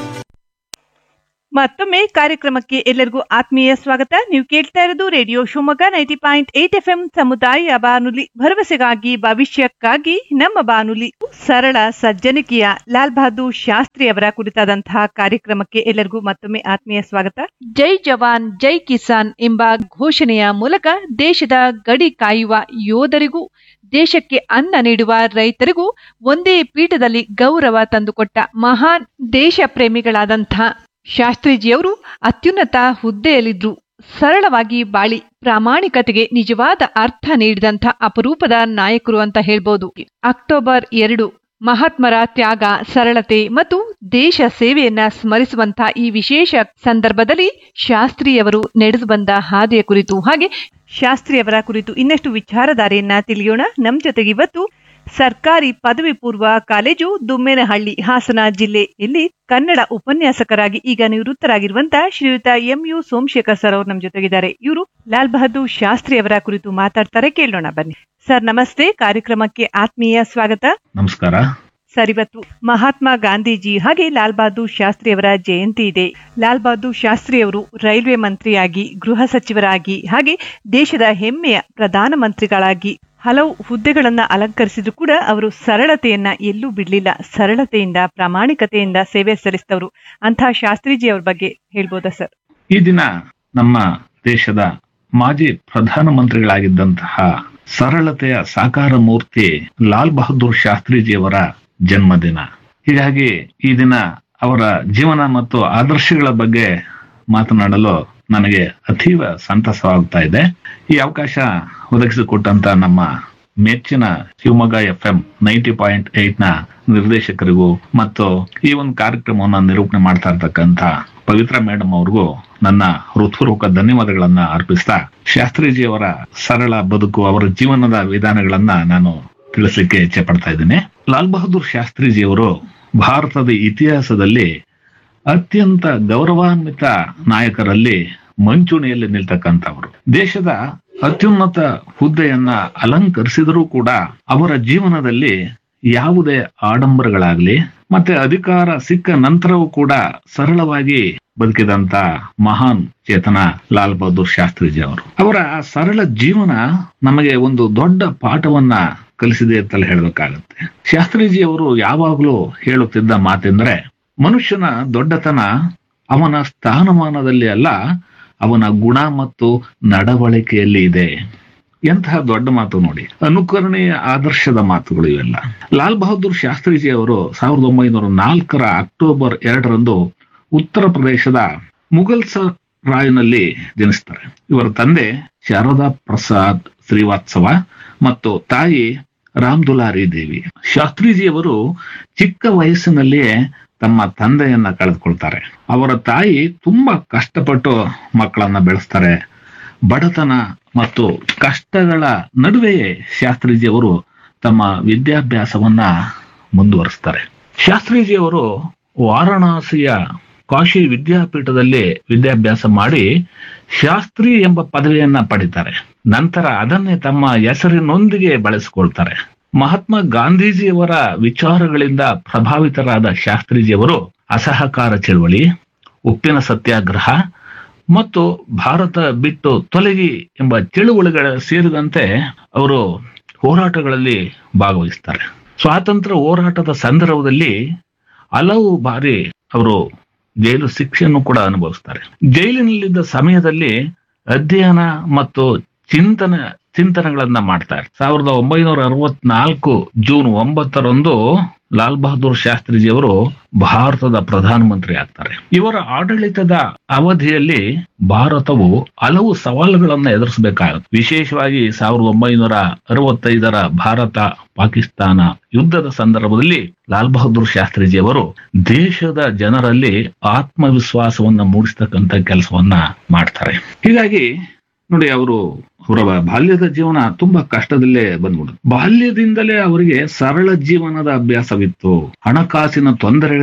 ಮತ್ತೊಮ್ಮೆ ಕಾರ್ಯಕ್ರಮಕ್ಕೆ ಎಲ್ಲರಿಗೂ ಆತ್ಮೀಯ ಸ್ವಾಗತ ನೀವು ಕೇಳ್ತಾ ಇರೋದು radio Shivamogga ninety point eight F M ಸಮುದಾಯ ಬಾನುಲಿ ಭರವಸೆಗಾಗಿ ಭವಿಷ್ಯಕ್ಕಾಗಿ ನಮ್ಮ ಬಾನುಲಿ ಸರಳ ಸಜ್ಜನಿಕೆಯ ಲಾಲ್ ಬಹದ್ದೂರ್ ಶಾಸ್ತ್ರಿ ಅವರ ಕುರಿತಾದಂತಹ ಕಾರ್ಯಕ್ರಮಕ್ಕೆ ಎಲ್ಲರಿಗೂ ಮತ್ತೊಮ್ಮೆ ಆತ್ಮೀಯ ಸ್ವಾಗತ ಜೈ ಜವಾನ್ ಜೈ ಕಿಸಾನ್ ಎಂಬ ಘೋಷಣೆಯ ಮೂಲಕ ದೇಶದ ಗಡಿ ಕಾಯುವ ಯೋಧರಿಗೂ ದೇಶಕ್ಕೆ ಅನ್ನ ನೀಡುವ ರೈತರಿಗೂ ಒಂದೇ ಪೀಠದಲ್ಲಿ ಗೌರವ ತಂದುಕೊಟ್ಟ ಮಹಾನ್ ದೇಶ ಪ್ರೇಮಿಗಳಾದಂಥ ಶಾಸ್ತ್ರೀಜಿಯವರು ಅತ್ಯುನ್ನತ ಹುದ್ದೆಯಲ್ಲಿದ್ರು ಸರಳವಾಗಿ ಬಾಳಿ ಪ್ರಾಮಾಣಿಕತೆಗೆ ನಿಜವಾದ ಅರ್ಥ ನೀಡಿದಂಥ ಅಪರೂಪದ ನಾಯಕರು ಅಂತ ಹೇಳ್ಬೋದು ಅಕ್ಟೋಬರ್ ಎರಡು ಮಹಾತ್ಮರ ತ್ಯಾಗ ಸರಳತೆ ಮತ್ತು ದೇಶ ಸೇವೆಯನ್ನ ಸ್ಮರಿಸುವಂತ ಈ ವಿಶೇಷ ಸಂದರ್ಭದಲ್ಲಿ ಶಾಸ್ತ್ರಿಯವರು ನಡೆದು ಬಂದ ಹಾದಿಯ ಕುರಿತು ಹಾಗೆ ಶಾಸ್ತ್ರಿಯವರ ಕುರಿತು ಇನ್ನಷ್ಟು ವಿಚಾರಧಾರೆಯನ್ನ ತಿಳಿಯೋಣ ನಮ್ ಜೊತೆಗೆ ಇವತ್ತು ಸರ್ಕಾರಿ ಪದವಿ ಪೂರ್ವ ಕಾಲೇಜು ದುಮ್ಮೇನಹಳ್ಳಿ ಹಾಸನ ಜಿಲ್ಲೆಯಲ್ಲಿ ಕನ್ನಡ ಉಪನ್ಯಾಸಕರಾಗಿ ಈಗ ನಿವೃತ್ತರಾಗಿರುವಂತ ಶ್ರೀಯುತ ಎಂ ಯು ಸೋಮಶೇಖರ್ ಸರ್ ಅವರು ನಮ್ ಜೊತೆಗಿದ್ದಾರೆ ಇವರು ಲಾಲ್ ಬಹದ್ದೂರ್ ಶಾಸ್ತ್ರಿ ಅವರ ಕುರಿತು ಮಾತಾಡ್ತಾರೆ ಕೇಳೋಣ ಬನ್ನಿ ಸರ್ ನಮಸ್ತೆ ಕಾರ್ಯಕ್ರಮಕ್ಕೆ ಆತ್ಮೀಯ ಸ್ವಾಗತ ನಮಸ್ಕಾರ ಸರ್ ಇವತ್ತು ಮಹಾತ್ಮ ಗಾಂಧೀಜಿ ಹಾಗೆ ಲಾಲ್ ಬಹದ್ದೂರ್ ಶಾಸ್ತ್ರಿ ಅವರ ಜಯಂತಿ ಇದೆ ಲಾಲ್ ಬಹದ್ದೂರ್ ಶಾಸ್ತ್ರಿ ಅವರು ರೈಲ್ವೆ ಮಂತ್ರಿಯಾಗಿ ಗೃಹ ಸಚಿವರಾಗಿ ಹಾಗೆ ದೇಶದ ಹೆಮ್ಮೆಯ ಪ್ರಧಾನಮಂತ್ರಿಗಳಾಗಿ ಹಲವು ಹುದ್ದೆಗಳನ್ನ ಅಲಂಕರಿಸಿದ್ರು ಕೂಡ ಅವರು ಸರಳತೆಯನ್ನ ಎಲ್ಲೂ ಬಿಡ್ಲಿಲ್ಲ ಸರಳತೆಯಿಂದ ಪ್ರಾಮಾಣಿಕತೆಯಿಂದ ಸೇವೆ ಸಲ್ಲಿಸಿದವರು ಅಂತಹ ಶಾಸ್ತ್ರೀಜಿ ಅವ್ರ ಬಗ್ಗೆ ಹೇಳ್ಬೋದಾ ಸರ್ ಈ ದಿನ ನಮ್ಮ ದೇಶದ ಮಾಜಿ ಪ್ರಧಾನಮಂತ್ರಿಗಳಾಗಿದ್ದಂತಹ ಸರಳತೆಯ ಸಾಕಾರ ಮೂರ್ತಿ ಲಾಲ್ ಬಹದ್ದೂರ್ ಶಾಸ್ತ್ರೀಜಿಯವರ ಜನ್ಮದಿನ ಹೀಗಾಗಿ ಈ ದಿನ ಅವರ ಜೀವನ ಮತ್ತು ಆದರ್ಶಗಳ ಬಗ್ಗೆ ಮಾತನಾಡಲು ನನಗೆ ಅತೀವ ಸಂತಸವಾಗ್ತಾ ಇದೆ ಈ ಅವಕಾಶ ಒದಗಿಸಿಕೊಟ್ಟಂತ ನಮ್ಮ ಮೆಚ್ಚಿನ Shivamogga F M ninety point eight ನ ನಿರ್ದೇಶಕರಿಗೂ ಮತ್ತು ಈ ಒಂದು ಕಾರ್ಯಕ್ರಮವನ್ನು ನಿರೂಪಣೆ ಮಾಡ್ತಾ ಇರ್ತಕ್ಕಂತ ಪವಿತ್ರ ಮೇಡಮ್ ಅವ್ರಿಗೂ ನನ್ನ ಹೃತ್ಪೂರ್ವಕ ಧನ್ಯವಾದಗಳನ್ನ ಅರ್ಪಿಸ್ತಾ ಶಾಸ್ತ್ರೀಜಿಯವರ ಸರಳ ಬದುಕು ಅವರ ಜೀವನದ ವಿಧಾನಗಳನ್ನ ನಾನು ತಿಳಿಸ್ಲಿಕ್ಕೆ ಇಚ್ಛೆ ಪಡ್ತಾ ಇದ್ದೀನಿ ಲಾಲ್ ಬಹದ್ದೂರ್ ಶಾಸ್ತ್ರೀಜಿಯವರು ಭಾರತದ ಇತಿಹಾಸದಲ್ಲಿ ಅತ್ಯಂತ ಗೌರವಾನ್ವಿತ ನಾಯಕರಲ್ಲಿ ಮಂಚೂಣಿಯಲ್ಲಿ ನಿಲ್ತಕ್ಕಂಥವರು ದೇಶದ ಅತ್ಯುನ್ನತ ಹುದ್ದೆಯನ್ನ ಅಲಂಕರಿಸಿದರೂ ಕೂಡ ಅವರ ಜೀವನದಲ್ಲಿ ಯಾವುದೇ ಆಡಂಬರಗಳಾಗ್ಲಿ ಮತ್ತೆ ಅಧಿಕಾರ ಸಿಕ್ಕ ನಂತರವೂ ಕೂಡ ಸರಳವಾಗಿ ಬದುಕಿದಂತ ಮಹಾನ್ ಚೇತನ ಲಾಲ್ ಬಹದ್ದೂರ್ ಶಾಸ್ತ್ರೀಜಿ ಅವರು ಅವರ ಆ ಸರಳ ಜೀವನ ನಮಗೆ ಒಂದು ದೊಡ್ಡ ಪಾಠವನ್ನ ಕಲಿಸಿದೆ ಅಂತಲೇ ಹೇಳಬೇಕಾಗತ್ತೆ ಶಾಸ್ತ್ರೀಜಿ ಅವರು ಯಾವಾಗಲೂ ಹೇಳುತ್ತಿದ್ದ ಮಾತೆಂದ್ರೆ ಮನುಷ್ಯನ ದೊಡ್ಡತನ ಅವನ ಸ್ಥಾನಮಾನದಲ್ಲಿ ಅಲ್ಲ ಅವನ ಗುಣ ಮತ್ತು ನಡವಳಿಕೆಯಲ್ಲಿ ಇದೆ ಎಂತಹ ದೊಡ್ಡ ಮಾತು ನೋಡಿ ಅನುಕರಣೀಯ ಆದರ್ಶದ ಮಾತುಗಳು ಇವೆಲ್ಲ ಲಾಲ್ ಬಹದ್ದೂರ್ ಶಾಸ್ತ್ರೀಜಿ ಅವರು ಸಾವಿರದ ಒಂಬೈನೂರ ನಾಲ್ಕರ ಅಕ್ಟೋಬರ್ ಎರಡರಂದು ಉತ್ತರ ಪ್ರದೇಶದ ಮುಘಲ್ಸ ರಾಯ್ನಲ್ಲಿ ಜನಿಸ್ತಾರೆ ಇವರ ತಂದೆ ಶಾರದಾ ಪ್ರಸಾದ್ ಶ್ರೀವಾತ್ಸವ ಮತ್ತು ತಾಯಿ ರಾಮ್ದುಲಾರಿ ದೇವಿ ಶಾಸ್ತ್ರೀಜಿಯವರು ಚಿಕ್ಕ ವಯಸ್ಸಿನಲ್ಲಿಯೇ ತಮ್ಮ ತಂದೆಯನ್ನ ಕಳೆದುಕೊಳ್ತಾರೆ ಅವರ ತಾಯಿ ತುಂಬಾ ಕಷ್ಟಪಟ್ಟು ಮಕ್ಕಳನ್ನ ಬೆಳೆಸ್ತಾರೆ ಬಡತನ ಮತ್ತು ಕಷ್ಟಗಳ ನಡುವೆಯೇ ಶಾಸ್ತ್ರೀಜಿಯವರು ತಮ್ಮ ವಿದ್ಯಾಭ್ಯಾಸವನ್ನ ಮುಂದುವರಿಸ್ತಾರೆ ಶಾಸ್ತ್ರೀಜಿಯವರು ವಾರಣಾಸಿಯ ಕಾಶಿ ವಿದ್ಯಾಪೀಠದಲ್ಲಿ ವಿದ್ಯಾಭ್ಯಾಸ ಮಾಡಿ ಶಾಸ್ತ್ರಿ ಎಂಬ ಪದವಿಯನ್ನ ಪಡಿತಾರೆ ನಂತರ ಅದನ್ನೇ ತಮ್ಮ ಹೆಸರಿನೊಂದಿಗೆ ಬಳಸಿಕೊಳ್ತಾರೆ ಮಹಾತ್ಮ ಗಾಂಧೀಜಿಯವರ ವಿಚಾರಗಳಿಂದ ಪ್ರಭಾವಿತರಾದ ಶಾಸ್ತ್ರೀಜಿಯವರು ಅಸಹಕಾರ ಚಳವಳಿ ಉಪ್ಪಿನ ಸತ್ಯಾಗ್ರಹ ಮತ್ತು ಭಾರತ ಬಿಟ್ಟು ತೊಲಗಿ ಎಂಬ ಚಳುವಳಿಗಳ ಸೇರಿದಂತೆ ಅವರು ಹೋರಾಟಗಳಲ್ಲಿ ಭಾಗವಹಿಸ್ತಾರೆ ಸ್ವಾತಂತ್ರ್ಯ ಹೋರಾಟದ ಸಂದರ್ಭದಲ್ಲಿ ಹಲವು ಬಾರಿ ಅವರು ಜೈಲು ಶಿಕ್ಷೆಯನ್ನು ಕೂಡ ಅನುಭವಿಸ್ತಾರೆ ಜೈಲಿನಲ್ಲಿದ್ದ ಸಮಯದಲ್ಲಿ ಅಧ್ಯಯನ ಮತ್ತು ಚಿಂತನ ಚಿಂತನೆಗಳನ್ನ ಮಾಡ್ತಾರೆ ಸಾವಿರದ ಒಂಬೈನೂರ ಅರವತ್ನಾಲ್ಕು ಜೂನ್ ಒಂಬತ್ತರಂದು ಲಾಲ್ ಬಹದ್ದೂರ್ ಶಾಸ್ತ್ರಿಜಿಯವರು ಭಾರತದ ಪ್ರಧಾನಮಂತ್ರಿ ಆಗ್ತಾರೆ ಇವರ ಆಡಳಿತದ ಅವಧಿಯಲ್ಲಿ ಭಾರತವು ಹಲವು ಸವಾಲುಗಳನ್ನ ಎದುರಿಸಬೇಕಾಗುತ್ತೆ ವಿಶೇಷವಾಗಿ ಸಾವಿರದ ಒಂಬೈನೂರ ಅರವತ್ತೈದರ ಭಾರತ ಪಾಕಿಸ್ತಾನ ಯುದ್ಧದ ಸಂದರ್ಭದಲ್ಲಿ ಲಾಲ್ ಬಹದ್ದೂರ್ ಶಾಸ್ತ್ರಿಜಿಯವರು ದೇಶದ ಜನರಲ್ಲಿ ಆತ್ಮವಿಶ್ವಾಸವನ್ನ ಮೂಡಿಸ್ತಕ್ಕಂಥ ಕೆಲಸವನ್ನ ಮಾಡ್ತಾರೆ ಹೀಗಾಗಿ ನೋಡಿ ಅವರು ಅವರ ಬಾಲ್ಯದ ಜೀವನ ತುಂಬಾ ಕಷ್ಟದಲ್ಲೇ ಬಂದ್ಬಿಡುತ್ತೆ ಬಾಲ್ಯದಿಂದಲೇ ಅವರಿಗೆ ಸರಳ ಜೀವನದ ಅಭ್ಯಾಸವಿತ್ತು ಹಣಕಾಸಿನ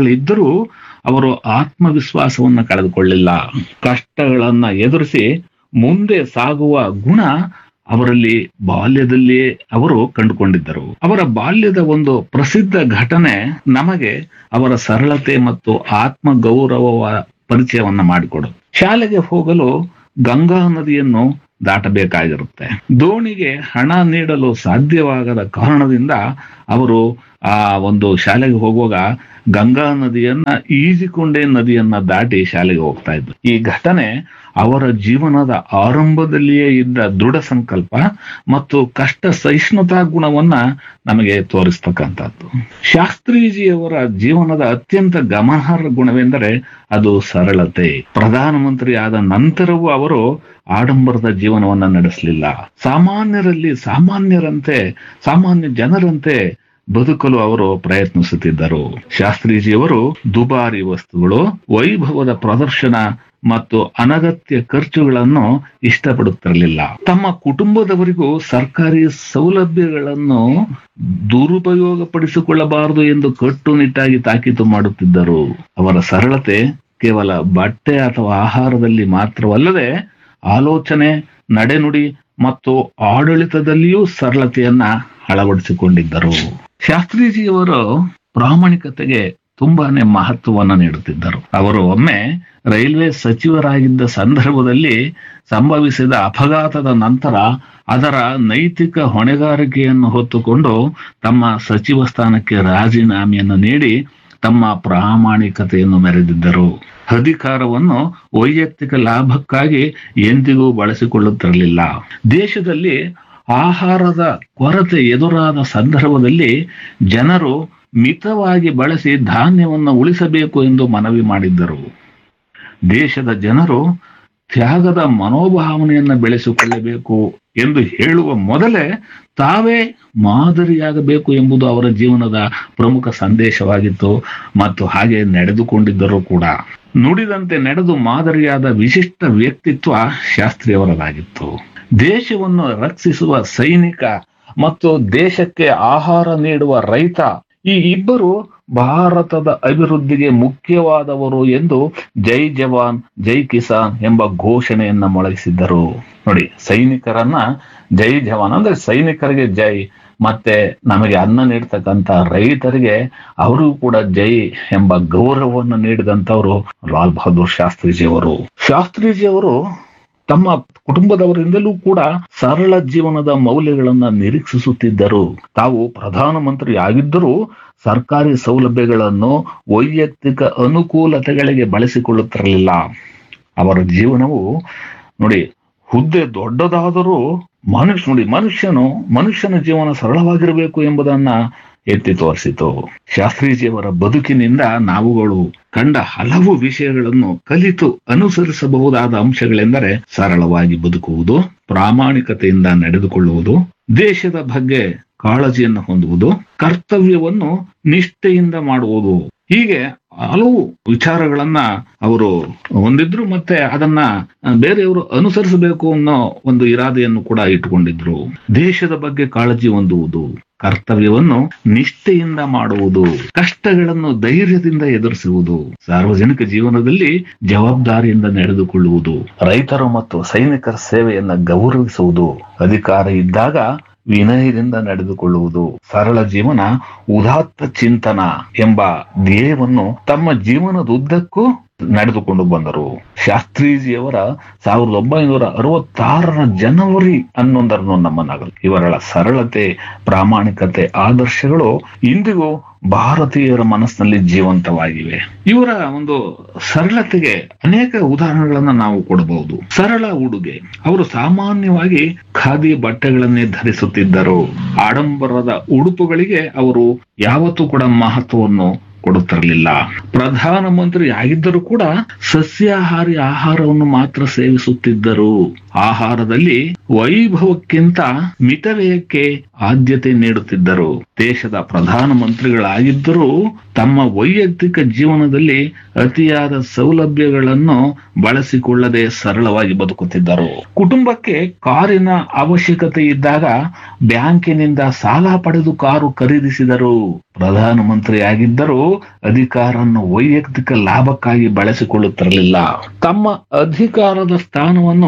ತೊಂದರೆಗಳಿದ್ದರೂ ಅವರು ಆತ್ಮವಿಶ್ವಾಸವನ್ನ ಕಳೆದುಕೊಳ್ಳಿಲ್ಲ ಕಷ್ಟಗಳನ್ನ ಎದುರಿಸಿ ಮುಂದೆ ಸಾಗುವ ಗುಣ ಅವರಲ್ಲಿ ಬಾಲ್ಯದಲ್ಲಿಯೇ ಅವರು ಕಂಡುಕೊಂಡಿದ್ದರು ಅವರ ಬಾಲ್ಯದ ಒಂದು ಪ್ರಸಿದ್ಧ ಘಟನೆ ನಮಗೆ ಅವರ ಸರಳತೆ ಮತ್ತು ಆತ್ಮ ಗೌರವವ ಪರಿಚಯವನ್ನ ಮಾಡಿಕೊಡು ಶಾಲೆಗೆ ಹೋಗಲು ಗಂಗಾ ನದಿಯನ್ನು ದಾಟಬೇಕಾಗಿರುತ್ತೆ ದೋಣಿಗೆ ಹಣ ನೀಡಲು ಸಾಧ್ಯವಾಗದ ಕಾರಣದಿಂದ ಅವರು ಆ ಒಂದು ಶಾಲೆಗೆ ಹೋಗುವಾಗ ಗಂಗಾ ನದಿಯನ್ನ ಈಜಿಕೊಂಡೇ ನದಿಯನ್ನ ದಾಟಿ ಶಾಲೆಗೆ ಹೋಗ್ತಾ ಇದ್ರು ಈ ಘಟನೆ ಅವರ ಜೀವನದ ಆರಂಭದಲ್ಲಿಯೇ ಇದ್ದ ದೃಢ ಸಂಕಲ್ಪ ಮತ್ತು ಕಷ್ಟ ಸಹಿಷ್ಣುತಾ ಗುಣವನ್ನ ನಮಗೆ ತೋರಿಸ್ತಕ್ಕಂಥದ್ದು ಶಾಸ್ತ್ರೀಜಿಯವರ ಜೀವನದ ಅತ್ಯಂತ ಗಮನಾರ್ಹ ಗುಣವೆಂದರೆ ಅದು ಸರಳತೆ ಪ್ರಧಾನಮಂತ್ರಿ ಆದ ನಂತರವೂ ಅವರು ಆಡಂಬರದ ಜೀವನವನ್ನ ನಡೆಸಲಿಲ್ಲ ಸಾಮಾನ್ಯರಲ್ಲಿ ಸಾಮಾನ್ಯರಂತೆ ಸಾಮಾನ್ಯ ಜನರಂತೆ ಬದುಕಲು ಅವರು ಪ್ರಯತ್ನಿಸುತ್ತಿದ್ದರು ಶಾಸ್ತ್ರೀಜಿಯವರು ದುಬಾರಿ ವಸ್ತುಗಳು ವೈಭವದ ಪ್ರದರ್ಶನ ಮತ್ತು ಅನಗತ್ಯ ಖರ್ಚುಗಳನ್ನು ಇಷ್ಟಪಡುತ್ತಿರಲಿಲ್ಲ ತಮ್ಮ ಕುಟುಂಬದವರಿಗೂ ಸರ್ಕಾರಿ ಸೌಲಭ್ಯಗಳನ್ನು ದುರುಪಯೋಗಪಡಿಸಿಕೊಳ್ಳಬಾರದು ಎಂದು ಕಟ್ಟುನಿಟ್ಟಾಗಿ ತಾಕೀತು ಮಾಡುತ್ತಿದ್ದರು ಅವರ ಸರಳತೆ ಕೇವಲ ಬಟ್ಟೆ ಅಥವಾ ಆಹಾರದಲ್ಲಿ ಮಾತ್ರವಲ್ಲದೆ ಆಲೋಚನೆ ನಡೆನುಡಿ ಮತ್ತು ಆಡಳಿತದಲ್ಲಿಯೂ ಸರಳತೆಯನ್ನ ಅಳವಡಿಸಿಕೊಂಡಿದ್ದರು ಶಾಸ್ತ್ರೀಜಿಯವರು ಪ್ರಾಮಾಣಿಕತೆಗೆ ತುಂಬಾನೇ ಮಹತ್ವವನ್ನು ನೀಡುತ್ತಿದ್ದರು ಅವರು ಒಮ್ಮೆ ರೈಲ್ವೆ ಸಚಿವರಾಗಿದ್ದ ಸಂದರ್ಭದಲ್ಲಿ ಸಂಭವಿಸಿದ ಅಪಘಾತದ ನಂತರ ಅದರ ನೈತಿಕ ಹೊಣೆಗಾರಿಕೆಯನ್ನು ಹೊತ್ತುಕೊಂಡು ತಮ್ಮ ಸಚಿವ ಸ್ಥಾನಕ್ಕೆ ರಾಜೀನಾಮೆಯನ್ನು ನೀಡಿ ತಮ್ಮ ಪ್ರಾಮಾಣಿಕತೆಯನ್ನು ಮೆರೆದಿದ್ದರು ಅಧಿಕಾರವನ್ನು ವೈಯಕ್ತಿಕ ಲಾಭಕ್ಕಾಗಿ ಎಂದಿಗೂ ಬಳಸಿಕೊಳ್ಳುತ್ತಿರಲಿಲ್ಲ ದೇಶದಲ್ಲಿ ಆಹಾರದ ಕೊರತೆ ಎದುರಾದ ಸಂದರ್ಭದಲ್ಲಿ ಜನರು ಮಿತವಾಗಿ ಬಳಸಿ ಧಾನ್ಯವನ್ನು ಉಳಿಸಬೇಕು ಎಂದು ಮನವಿ ಮಾಡಿದ್ದರು ದೇಶದ ಜನರು ತ್ಯಾಗದ ಮನೋಭಾವನೆಯನ್ನು ಬೆಳೆಸಿಕೊಳ್ಳಬೇಕು ಎಂದು ಹೇಳುವ ಮೊದಲೇ ತಾವೇ ಮಾದರಿಯಾಗಬೇಕು ಎಂಬುದು ಅವರ ಜೀವನದ ಪ್ರಮುಖ ಸಂದೇಶವಾಗಿತ್ತು ಮತ್ತು ಹಾಗೆ ನಡೆದುಕೊಂಡಿದ್ದರು ಕೂಡ ನುಡಿದಂತೆ ನಡೆದು ಮಾದರಿಯಾದ ವಿಶಿಷ್ಟ ವ್ಯಕ್ತಿತ್ವ ಶಾಸ್ತ್ರಿಯವರದಾಗಿತ್ತು ದೇಶವನ್ನು ರಕ್ಷಿಸುವ ಸೈನಿಕ ಮತ್ತು ದೇಶಕ್ಕೆ ಆಹಾರ ನೀಡುವ ರೈತ ಈ ಇಬ್ಬರು ಭಾರತದ ಅಭಿವೃದ್ಧಿಗೆ ಮುಖ್ಯವಾದವರು ಎಂದು ಜೈ ಜವಾನ್ ಜೈ ಕಿಸಾನ್ ಎಂಬ ಘೋಷಣೆಯನ್ನ ಮೊಳಗಿಸಿದ್ದರು ನೋಡಿ ಸೈನಿಕರನ್ನ ಜೈ ಜವಾನ್ ಅಂದ್ರೆ ಸೈನಿಕರಿಗೆ ಜೈ ಮತ್ತೆ ನಮಗೆ ಅನ್ನ ನೀಡ್ತಕ್ಕಂತ ರೈತರಿಗೆ ಅವರು ಕೂಡ ಜೈ ಎಂಬ ಗೌರವವನ್ನು ನೀಡಿದಂತವರು ಲಾಲ್ ಬಹದ್ದೂರ್ ಶಾಸ್ತ್ರೀಜಿಯವರು ಶಾಸ್ತ್ರೀಜಿಯವರು ತಮ್ಮ ಕುಟುಂಬದವರಿಂದಲೂ ಕೂಡ ಸರಳ ಜೀವನದ ಮೌಲ್ಯಗಳನ್ನ ನಿರೀಕ್ಷಿಸುತ್ತಿದ್ದರು ತಾವು ಪ್ರಧಾನಮಂತ್ರಿ ಆಗಿದ್ದರೂ ಸರ್ಕಾರಿ ಸೌಲಭ್ಯಗಳನ್ನು ವೈಯಕ್ತಿಕ ಅನುಕೂಲತೆಗಳಿಗೆ ಬಳಸಿಕೊಳ್ಳುತ್ತಿರಲಿಲ್ಲ ಅವರ ಜೀವನವು ನೋಡಿ ಹುದ್ದೆ ದೊಡ್ಡದಾದರೂ ಮನುಷ್ಯ ನೋಡಿ ಮನುಷ್ಯನು ಮನುಷ್ಯನ ಜೀವನ ಸರಳವಾಗಿರಬೇಕು ಎಂಬುದನ್ನ ಎತ್ತಿ ತೋರಿಸಿತು ಶಾಸ್ತ್ರೀಜಿಯವರ ಬದುಕಿನಿಂದ ನಾವುಗಳು ಕಂಡ ಹಲವು ವಿಷಯಗಳನ್ನು ಕಲಿತು ಅನುಸರಿಸಬಹುದಾದ ಅಂಶಗಳೆಂದರೆ ಸರಳವಾಗಿ ಬದುಕುವುದು ಪ್ರಾಮಾಣಿಕತೆಯಿಂದ ನಡೆದುಕೊಳ್ಳುವುದು ದೇಶದ ಬಗ್ಗೆ ಕಾಳಜಿಯನ್ನು ಹೊಂದುವುದು ಕರ್ತವ್ಯವನ್ನು ನಿಷ್ಠೆಯಿಂದ ಮಾಡುವುದು ಹೀಗೆ ಹಲವು ವಿಚಾರಗಳನ್ನ ಅವರು ಹೊಂದಿದ್ರು ಮತ್ತೆ ಅದನ್ನ ಬೇರೆಯವರು ಅನುಸರಿಸಬೇಕು ಅನ್ನೋ ಒಂದು ಇರಾದೆಯನ್ನು ಕೂಡ ಇಟ್ಟುಕೊಂಡಿದ್ರು ದೇಶದ ಬಗ್ಗೆ ಕಾಳಜಿ ಹೊಂದುವುದು ಕರ್ತವ್ಯವನ್ನು ನಿಷ್ಠೆಯಿಂದ ಮಾಡುವುದು ಕಷ್ಟಗಳನ್ನು ಧೈರ್ಯದಿಂದ ಎದುರಿಸುವುದು ಸಾರ್ವಜನಿಕ ಜೀವನದಲ್ಲಿ ಜವಾಬ್ದಾರಿಯಿಂದ ನಡೆದುಕೊಳ್ಳುವುದು ರೈತರು ಮತ್ತು ಸೈನಿಕರ ಸೇವೆಯನ್ನ ಗೌರವಿಸುವುದು ಅಧಿಕಾರ ಇದ್ದಾಗ ವಿನಯದಿಂದ ನಡೆದುಕೊಳ್ಳುವುದು ಸರಳ ಜೀವನ ಉದಾತ್ತ ಚಿಂತನ ಎಂಬ ಧ್ಯೇಯವನ್ನು ತಮ್ಮ ಜೀವನದುದ್ದಕ್ಕೂ ನಡೆದುಕೊಂಡು ಬಂದರು ಶಾಸ್ತ್ರೀಜಿಯವರ ಸಾವಿರದ ಒಂಬೈನೂರ ಅರವತ್ತಾರರ ಜನವರಿ ಹನ್ನೊಂದರನ್ನು ನಮ್ಮನ್ನಾಗಲು ಇವರ ಸರಳತೆ ಪ್ರಾಮಾಣಿಕತೆ ಆದರ್ಶಗಳು ಇಂದಿಗೂ ಭಾರತೀಯರ ಮನಸ್ಸಿನಲ್ಲಿ ಜೀವಂತವಾಗಿವೆ ಇವರ ಒಂದು ಸರಳತೆಗೆ ಅನೇಕ ಉದಾಹರಣೆಗಳನ್ನ ನಾವು ಕೊಡಬಹುದು ಸರಳ ಉಡುಗೆ ಅವರು ಸಾಮಾನ್ಯವಾಗಿ ಖಾದಿ ಬಟ್ಟೆಗಳನ್ನೇ ಧರಿಸುತ್ತಿದ್ದರು ಆಡಂಬರದ ಉಡುಪುಗಳಿಗೆ ಅವರು ಯಾವತ್ತೂ ಕೂಡ ಮಹತ್ವವನ್ನು ಕೊಡುತ್ತಿರಲಿಲ್ಲ ಪ್ರಧಾನಮಂತ್ರಿ ಆಗಿದ್ದರೂ ಕೂಡ ಸಸ್ಯಾಹಾರಿ ಆಹಾರವನ್ನು ಮಾತ್ರ ಸೇವಿಸುತ್ತಿದ್ದರು ಆಹಾರದಲ್ಲಿ ವೈಭವಕ್ಕಿಂತ ಮಿತವ್ಯಯಕ್ಕೆ ಆದ್ಯತೆ ನೀಡುತ್ತಿದ್ದರು ದೇಶದ ಪ್ರಧಾನಮಂತ್ರಿಗಳಾಗಿದ್ದರೂ ತಮ್ಮ ವೈಯಕ್ತಿಕ ಜೀವನದಲ್ಲಿ ಅತಿಯಾದ ಸೌಲಭ್ಯಗಳನ್ನು ಬಳಸಿಕೊಳ್ಳದೆ ಸರಳವಾಗಿ ಬದುಕುತ್ತಿದ್ದರು ಕುಟುಂಬಕ್ಕೆ ಕಾರಿನ ಅವಶ್ಯಕತೆ ಇದ್ದಾಗ ಬ್ಯಾಂಕಿನಿಂದ ಸಾಲ ಪಡೆದು ಕಾರು ಖರೀದಿಸಿದರು ಪ್ರಧಾನಮಂತ್ರಿ ಆಗಿದ್ದರೂ ಅಧಿಕಾರವನ್ನು ವೈಯಕ್ತಿಕ ಲಾಭಕ್ಕಾಗಿ ಬಳಸಿಕೊಳ್ಳುತ್ತಿರಲಿಲ್ಲ ತಮ್ಮ ಅಧಿಕಾರದ ಸ್ಥಾನವನ್ನು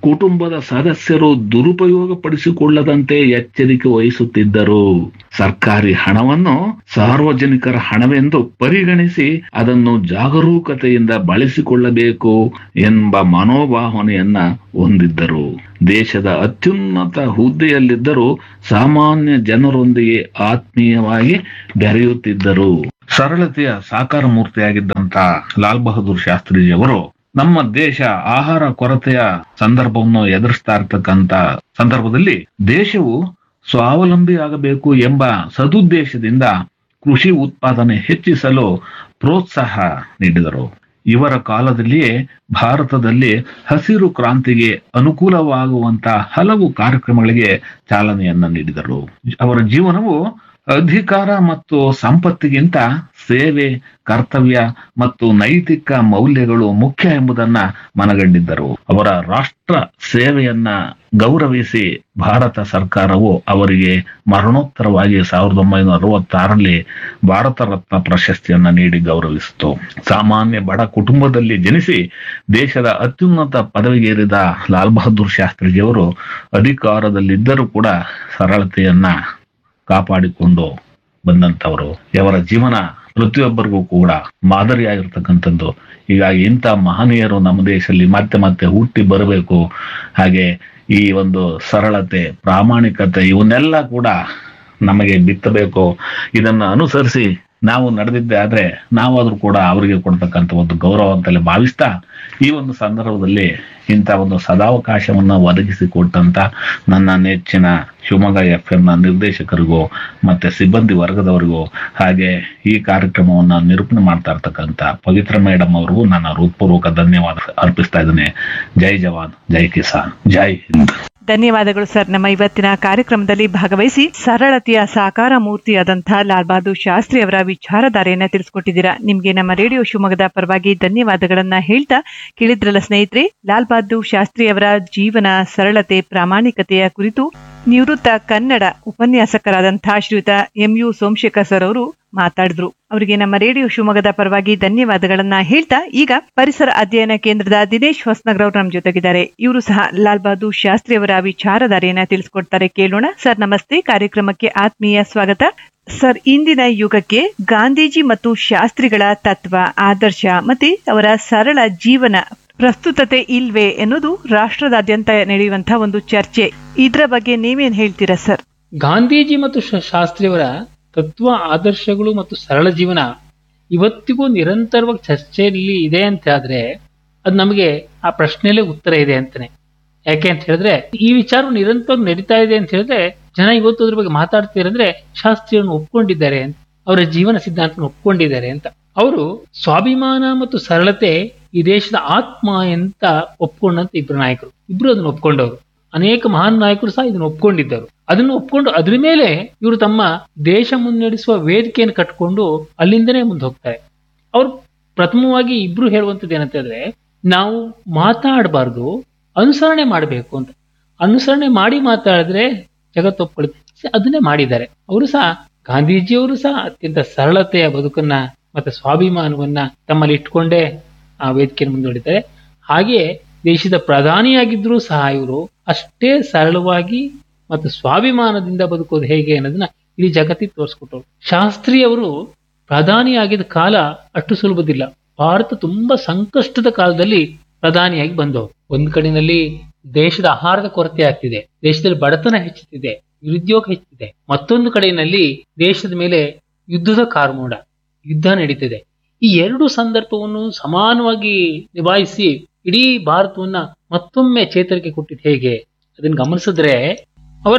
ಕುಟುಂಬದ ಸದಸ್ಯರು ದುರುಪಯೋಗ ಪಡಿಸಿಕೊಳ್ಳದಂತೆ ಎಚ್ಚರಿಕೆ ವಹಿಸುತ್ತಿದ್ದರು ಸರ್ಕಾರಿ ಹಣವನ್ನು ಸಾರ್ವಜನಿಕರ ಹಣವೆಂದು ಪರಿಗಣಿಸಿ ಅದನ್ನು ಜಾಗರೂಕತೆಯಿಂದ ಬಳಸಿಕೊಳ್ಳಬೇಕು ಎಂಬ ಮನೋಭಾವನೆಯನ್ನ ಹೊಂದಿದ್ದರು ದೇಶದ ಅತ್ಯುನ್ನತ ಹುದ್ದೆಯಲ್ಲಿದ್ದರೂ ಸಾಮಾನ್ಯ ಜನರೊಂದಿಗೆ ಆತ್ಮೀಯವಾಗಿ ಬೆರೆಯುತ್ತಿದ್ದರು ಸರಳತೆಯ ಸಾಕಾರ ಮೂರ್ತಿಯಾಗಿದ್ದಂತ ಲಾಲ್ ಬಹದ್ದೂರ್ ಶಾಸ್ತ್ರಿಜಿಯವರು ನಮ್ಮ ದೇಶ ಆಹಾರ ಕೊರತೆಯ ಸಂದರ್ಭವನ್ನು ಎದುರಿಸ್ತಾ ಇರ್ತಕ್ಕಂತ ಸಂದರ್ಭದಲ್ಲಿ ದೇಶವು ಸ್ವಾವಲಂಬಿಯಾಗಬೇಕು ಎಂಬ ಸದುದ್ದೇಶದಿಂದ ಕೃಷಿ ಉತ್ಪಾದನೆ ಹೆಚ್ಚಿಸಲು ಪ್ರೋತ್ಸಾಹ ನೀಡಿದರು ಇವರ ಕಾಲದಲ್ಲಿಯೇ ಭಾರತದಲ್ಲಿ ಹಸಿರು ಕ್ರಾಂತಿಗೆ ಅನುಕೂಲವಾಗುವಂತ ಹಲವು ಕಾರ್ಯಕ್ರಮಗಳಿಗೆ ಚಾಲನೆಯನ್ನ ನೀಡಿದರು ಅವರ ಜೀವನವು ಅಧಿಕಾರ ಮತ್ತು ಸಂಪತ್ತಿಗಿಂತ ಸೇವೆ ಕರ್ತವ್ಯ ಮತ್ತು ನೈತಿಕ ಮೌಲ್ಯಗಳು ಮುಖ್ಯ ಎಂಬುದನ್ನ ಮನಗಂಡಿದ್ದರು ಅವರ ರಾಷ್ಟ್ರ ಸೇವೆಯನ್ನ ಗೌರವಿಸಿ ಭಾರತ ಸರ್ಕಾರವು ಅವರಿಗೆ ಮರಣೋತ್ತರವಾಗಿ ಸಾವಿರದ ಒಂಬೈನೂರ ಅರವತ್ತಾರರಲ್ಲಿ ಭಾರತ ರತ್ನ ಪ್ರಶಸ್ತಿಯನ್ನ ನೀಡಿ ಗೌರವಿಸಿತು ಸಾಮಾನ್ಯ ಬಡ ಕುಟುಂಬದಲ್ಲಿ ಜನಿಸಿ ದೇಶದ ಅತ್ಯುನ್ನತ ಪದವಿಗೇರಿದ ಲಾಲ್ ಬಹದ್ದೂರ್ ಶಾಸ್ತ್ರಿಜಿಯವರು ಅಧಿಕಾರದಲ್ಲಿದ್ದರೂ ಕೂಡ ಸರಳತೆಯನ್ನ ಕಾಪಾಡಿಕೊಂಡು ಬಂದಂತವರು ಅವರ ಜೀವನ ಪ್ರತಿಯೊಬ್ಬರಿಗೂ ಕೂಡ ಮಾದರಿಯಾಗಿರ್ತಕ್ಕಂಥದ್ದು ಹೀಗಾಗಿ ಇಂಥ ಮಹನೀಯರು ನಮ್ಮ ದೇಶದಲ್ಲಿ ಮತ್ತೆ ಮತ್ತೆ ಹುಟ್ಟಿ ಬರಬೇಕು ಹಾಗೆ ಈ ಒಂದು ಸರಳತೆ ಪ್ರಾಮಾಣಿಕತೆ ಇವನ್ನೆಲ್ಲ ಕೂಡ ನಮಗೆ ಬಿತ್ತಬೇಕು ಇದನ್ನ ಅನುಸರಿಸಿ ನಾವು ನಡೆದಿದ್ದೆ ಆದ್ರೆ ನಾವಾದ್ರೂ ಕೂಡ ಅವರಿಗೆ ಕೊಡ್ತಕ್ಕಂಥ ಒಂದು ಗೌರವ ಅಂತಲೇ ಭಾವಿಸ್ತಾ ಈ ಒಂದು ಸಂದರ್ಭದಲ್ಲಿ ಇಂಥ ಒಂದು ಸದಾವಕಾಶವನ್ನ ಒದಗಿಸಿಕೊಟ್ಟಂತ ನನ್ನ ನೆಚ್ಚಿನ ಶಿವಮೊಗ್ಗ ಎಫ್ ನ ನಿರ್ದೇಶಕರಿಗೂ ಮತ್ತೆ ಸಿಬ್ಬಂದಿ ವರ್ಗದವರಿಗೂ ಹಾಗೆ ಈ ಕಾರ್ಯಕ್ರಮವನ್ನ ನಿರೂಪಣೆ ಮಾಡ್ತಾ ಇರ್ತಕ್ಕಂಥ ಪವಿತ್ರ ಮೇಡಮ್ ಅವ್ರಿಗೂ ನನ್ನ ಹೃತ್ಪೂರ್ವಕ ಧನ್ಯವಾದ ಅರ್ಪಿಸ್ತಾ ಇದ್ದೇನೆ ಜೈ ಜವಾನ್ ಜೈ ಕಿಸಾನ್ ಜೈ ಹಿಂದ್ ಧನ್ಯವಾದಗಳು ಸರ್ ನಮ್ಮ ಇವತ್ತಿನ ಕಾರ್ಯಕ್ರಮದಲ್ಲಿ ಭಾಗವಹಿಸಿ ಸರಳತೆಯ ಸಾಕಾರ ಮೂರ್ತಿಯಾದಂತಹ ಲಾಲ್ ಬಹದ್ದೂರ್ ಶಾಸ್ತ್ರಿ ಅವರ ವಿಚಾರಧಾರೆಯನ್ನ ತಿಳಿಸ್ಕೊಟ್ಟಿದ್ದೀರಾ ನಿಮ್ಗೆ ನಮ್ಮ ರೇಡಿಯೋ ಶಿವಮೊಗ್ಗದ ಪರವಾಗಿ ಧನ್ಯವಾದಗಳನ್ನ ಹೇಳ್ತಾ ಕೇಳಿದ್ರಲ್ಲ ಸ್ನೇಹಿತರೆ ಲಾಲ್ ಬಹದ್ದೂರ್ ಶಾಸ್ತ್ರಿ ಅವರ ಜೀವನ ಸರಳತೆ ಪ್ರಾಮಾಣಿಕತೆಯ ಕುರಿತು ನಿವೃತ್ತ ಕನ್ನಡ ಉಪನ್ಯಾಸಕರಾದಂತಹ ಶ್ರೀಯುತ ಎಂ ಯು ಸೋಮಶೇಖರ್ ಸರ್ ಅವರು ಮಾತಾಡಿದ್ರು ಅವರಿಗೆ ನಮ್ಮ ರೇಡಿಯೋ ಶಿವಮೊಗ್ಗದ ಪರವಾಗಿ ಧನ್ಯವಾದಗಳನ್ನ ಹೇಳ್ತಾ ಈಗ ಪರಿಸರ ಅಧ್ಯಯನ ಕೇಂದ್ರದ ದಿನೇಶ್ ಹೊಸನಗರ್ ಅವರು ನಮ್ಮ ಜೊತೆಗಿದ್ದಾರೆ ಇವರು ಸಹ ಲಾಲ್ ಬಹದ್ದೂರ್ ಶಾಸ್ತ್ರಿ ಅವರ ವಿಚಾರಧಾರೆಯನ್ನ ತಿಳಿಸ್ಕೊಡ್ತಾರೆ ಕೇಳೋಣ ಸರ್ ನಮಸ್ತೆ ಕಾರ್ಯಕ್ರಮಕ್ಕೆ ಆತ್ಮೀಯ ಸ್ವಾಗತ ಸರ್ ಇಂದಿನ ಯುಗಕ್ಕೆ ಗಾಂಧೀಜಿ ಮತ್ತು ಶಾಸ್ತ್ರಿಗಳ ತತ್ವ ಆದರ್ಶ ಮತ್ತೆ ಅವರ ಸರಳ ಜೀವನ ಪ್ರಸ್ತುತತೆ ಇಲ್ವೇ ಎನ್ನುವುದು ರಾಷ್ಟ್ರದಾದ್ಯಂತ ನಡೆಯುವಂತಹ ಒಂದು ಚರ್ಚೆ ಇದ್ರ ಬಗ್ಗೆ ನೀವೇನ್ ಹೇಳ್ತೀರಾ ಸರ್ ಗಾಂಧೀಜಿ ಮತ್ತು ಶ- ಶಾಸ್ತ್ರಿಯವರ ತತ್ವ ಆದರ್ಶಗಳು ಮತ್ತು ಸರಳ ಜೀವನ ಇವತ್ತಿಗೂ ನಿರಂತರವಾಗಿ ಚರ್ಚೆಯಲ್ಲಿ ಇದೆ ಅಂತ ಆದ್ರೆ ಅದು ನಮಗೆ ಆ ಪ್ರಶ್ನೆಯಲ್ಲೇ ಉತ್ತರ ಇದೆ ಅಂತಾನೆ ಯಾಕೆ ಅಂತ ಹೇಳಿದ್ರೆ ಈ ವಿಚಾರ ನಿರಂತರವಾಗಿ ನಡೀತಾ ಇದೆ ಅಂತ ಹೇಳಿದ್ರೆ ಜನ ಇವತ್ತು ಅದ್ರ ಬಗ್ಗೆ ಮಾತಾಡ್ತೀರ ಅಂದ್ರೆ ಶಾಸ್ತ್ರಿಯನ್ನು ಒಪ್ಕೊಂಡಿದ್ದಾರೆ ಅಂತ ಅವರ ಜೀವನ ಸಿದ್ಧಾಂತ ಒಪ್ಕೊಂಡಿದ್ದಾರೆ ಅಂತ ಅವರು ಸ್ವಾಭಿಮಾನ ಮತ್ತು ಸರಳತೆ ಈ ದೇಶದ ಆತ್ಮ ಅಂತ ಒಪ್ಕೊಂಡಂತ ಇಬ್ರು ನಾಯಕರು ಇಬ್ರು ಅದನ್ನ ಒಪ್ಕೊಂಡವರು ಅನೇಕ ಮಹಾನ್ ನಾಯಕರು ಸಹ ಇದನ್ನು ಒಪ್ಕೊಂಡಿದ್ದರು ಅದನ್ನು ಒಪ್ಕೊಂಡು ಅದ್ರ ಮೇಲೆ ಇವರು ತಮ್ಮ ದೇಶ ಮುನ್ನಡೆಸುವ ವೇದಿಕೆಯನ್ನು ಕಟ್ಕೊಂಡು ಅಲ್ಲಿಂದನೇ ಮುಂದೆ ಹೋಗ್ತಾರೆ ಅವ್ರು ಪ್ರಥಮವಾಗಿ ಇಬ್ರು ಹೇಳುವಂಥದ್ದು ಏನಂತ ಹೇಳಿದ್ರೆ ನಾವು ಮಾತಾಡಬಾರ್ದು ಅನುಸರಣೆ ಮಾಡಬೇಕು ಅಂತ ಅನುಸರಣೆ ಮಾಡಿ ಮಾತಾಡಿದ್ರೆ ಜಗತ್ತು ಒಪ್ಕೊಳ್ಳುತ್ತೆ ಅದನ್ನೇ ಮಾಡಿದ್ದಾರೆ ಅವರು ಸಹ ಗಾಂಧೀಜಿಯವರು ಸಹ ಅತ್ಯಂತ ಸರಳತೆಯ ಬದುಕನ್ನ ಮತ್ತೆ ಸ್ವಾಭಿಮಾನವನ್ನ ತಮ್ಮಲ್ಲಿ ಇಟ್ಕೊಂಡೇ ಆ ವೇದಿಕೆಯನ್ನು ಮುಂದೂಡಿದ್ದಾರೆ ಹಾಗೆಯೇ ದೇಶದ ಪ್ರಧಾನಿಯಾಗಿದ್ರೂ ಸಹ ಇವರು ಅಷ್ಟೇ ಸರಳವಾಗಿ ಮತ್ತು ಸ್ವಾಭಿಮಾನದಿಂದ ಬದುಕೋದು ಹೇಗೆ ಅನ್ನೋದನ್ನ ಇಡೀ ಜಗತ್ತಿಗೆ ತೋರಿಸ್ಕೊಟ್ಟರು ಶಾಸ್ತ್ರಿ ಅವರು ಪ್ರಧಾನಿಯಾಗಿದ್ದ ಕಾಲ ಅಷ್ಟು ಸುಲಭದಿಲ್ಲ ಭಾರತ ತುಂಬಾ ಸಂಕಷ್ಟದ ಕಾಲದಲ್ಲಿ ಪ್ರಧಾನಿಯಾಗಿ ಬಂದವರು ಒಂದ್ ಕಡೆಯಲ್ಲಿ ದೇಶದ ಆಹಾರದ ಕೊರತೆ ಆಗ್ತಿದೆ ದೇಶದಲ್ಲಿ ಬಡತನ ಹೆಚ್ಚುತ್ತಿದೆ ನಿರುದ್ಯೋಗ ಹೆಚ್ಚುತ್ತಿದೆ ಮತ್ತೊಂದು ಕಡೆಯಲ್ಲಿ ದೇಶದ ಮೇಲೆ ಯುದ್ಧದ ಕಾರ್ಮೋಡ ಯುದ್ಧ ನಡೀತಿದೆ ಈ ಎರಡು ಸಂದರ್ಭವನ್ನು ಸಮಾನವಾಗಿ ನಿಭಾಯಿಸಿ ಇಡೀ ಭಾರತವನ್ನ ಮತ್ತೊಮ್ಮೆ ಚೇತರಿಕೆ ಕೊಟ್ಟಿದ್ದು ಹೇಗೆ ಅದನ್ನ ಗಮನಿಸಿದ್ರೆ ಅವರ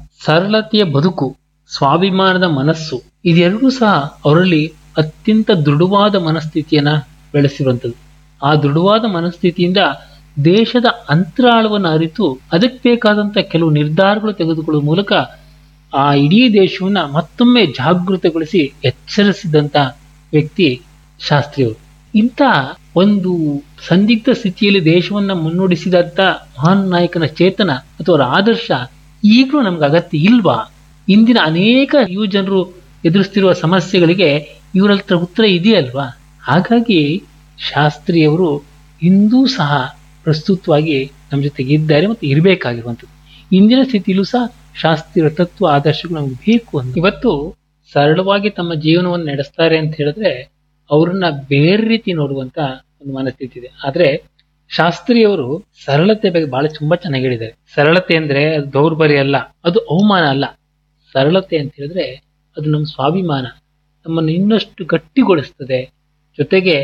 ಸರಳತೆಯ ಬದುಕು ಸ್ವಾಭಿಮಾನದ ಮನಸ್ಸು ಇದೆರಡೂ ಸಹ ಅವರಲ್ಲಿ ಅತ್ಯಂತ ದೃಢವಾದ ಮನಸ್ಥಿತಿಯನ್ನ ಬೆಳೆಸಿರುವಂಥದ್ದು ಆ ದೃಢವಾದ ಮನಸ್ಥಿತಿಯಿಂದ ದೇಶದ ಅಂತರಾಳವನ್ನು ಅರಿತು ಅದಕ್ಕೆ ಬೇಕಾದಂತ ಕೆಲವು ನಿರ್ಧಾರಗಳು ತೆಗೆದುಕೊಳ್ಳುವ ಮೂಲಕ ಆ ಇಡೀ ದೇಶವನ್ನ ಮತ್ತೊಮ್ಮೆ ಜಾಗೃತಗೊಳಿಸಿ ಎಚ್ಚರಿಸಿದಂತ ವ್ಯಕ್ತಿ ಶಾಸ್ತ್ರಿಯವರು ಇಂಥ ಒಂದು ಸಂದಿಗ್ಧ ಸ್ಥಿತಿಯಲ್ಲಿ ದೇಶವನ್ನ ಮುನ್ನಡೆಸಿದಂತ ಮಹಾನ್ ನಾಯಕನ ಚೇತನ ಅಥವಾ ಅವರ ಆದರ್ಶ ಈಗಲೂ ನಮ್ಗೆ ಅಗತ್ಯ ಇಲ್ವಾ ಇಂದಿನ ಅನೇಕ ಯುವ ಜನರು ಎದುರಿಸ್ತಿರುವ ಸಮಸ್ಯೆಗಳಿಗೆ ಇವರ ಹತ್ರ ಉತ್ತರ ಇದೆಯಲ್ವಾ ಹಾಗಾಗಿ ಶಾಸ್ತ್ರಿಯವರು ಇಂದೂ ಸಹ ಪ್ರಸ್ತುತವಾಗಿ ನಮ್ಮ ಜೊತೆಗೆ ಇದ್ದಾರೆ ಮತ್ತು ಇರಬೇಕಾಗಿರುವಂಥದ್ದು ಇಂದಿನ ಸ್ಥಿತಿಯಲ್ಲೂ ಸಹ ಶಾಸ್ತ್ರೀಯ ತತ್ವ ಆದರ್ಶಗಳು ನಮ್ಗೆ ಬೇಕು ಅಂತ ಇವತ್ತು ಸರಳವಾಗಿ ತಮ್ಮ ಜೀವನವನ್ನು ನಡೆಸ್ತಾರೆ ಅಂತ ಹೇಳಿದ್ರೆ ಅವ್ರನ್ನ ಬೇರೆ ರೀತಿ ನೋಡುವಂತ ಒಂದು ಮನಸ್ಥಿತಿ ಇದೆ ಆದ್ರೆ ಶಾಸ್ತ್ರಿಯವರು ಸರಳತೆ ಬಗ್ಗೆ ಬಹಳ ತುಂಬಾ ಚೆನ್ನಾಗಿ ಹೇಳಿದ್ದಾರೆ ಸರಳತೆ ಅಂದ್ರೆ ಅದು ದೌರ್ಬಲ್ಯ ಅಲ್ಲ ಅದು ಅವಮಾನ ಅಲ್ಲ ಸರಳತೆ ಅಂತ ಹೇಳಿದ್ರೆ ಅದು ನಮ್ಮ ಸ್ವಾಭಿಮಾನ ನಮ್ಮನ್ನು ಇನ್ನಷ್ಟು ಗಟ್ಟಿಗೊಳಿಸ್ತದೆ ಜೊತೆಗೆ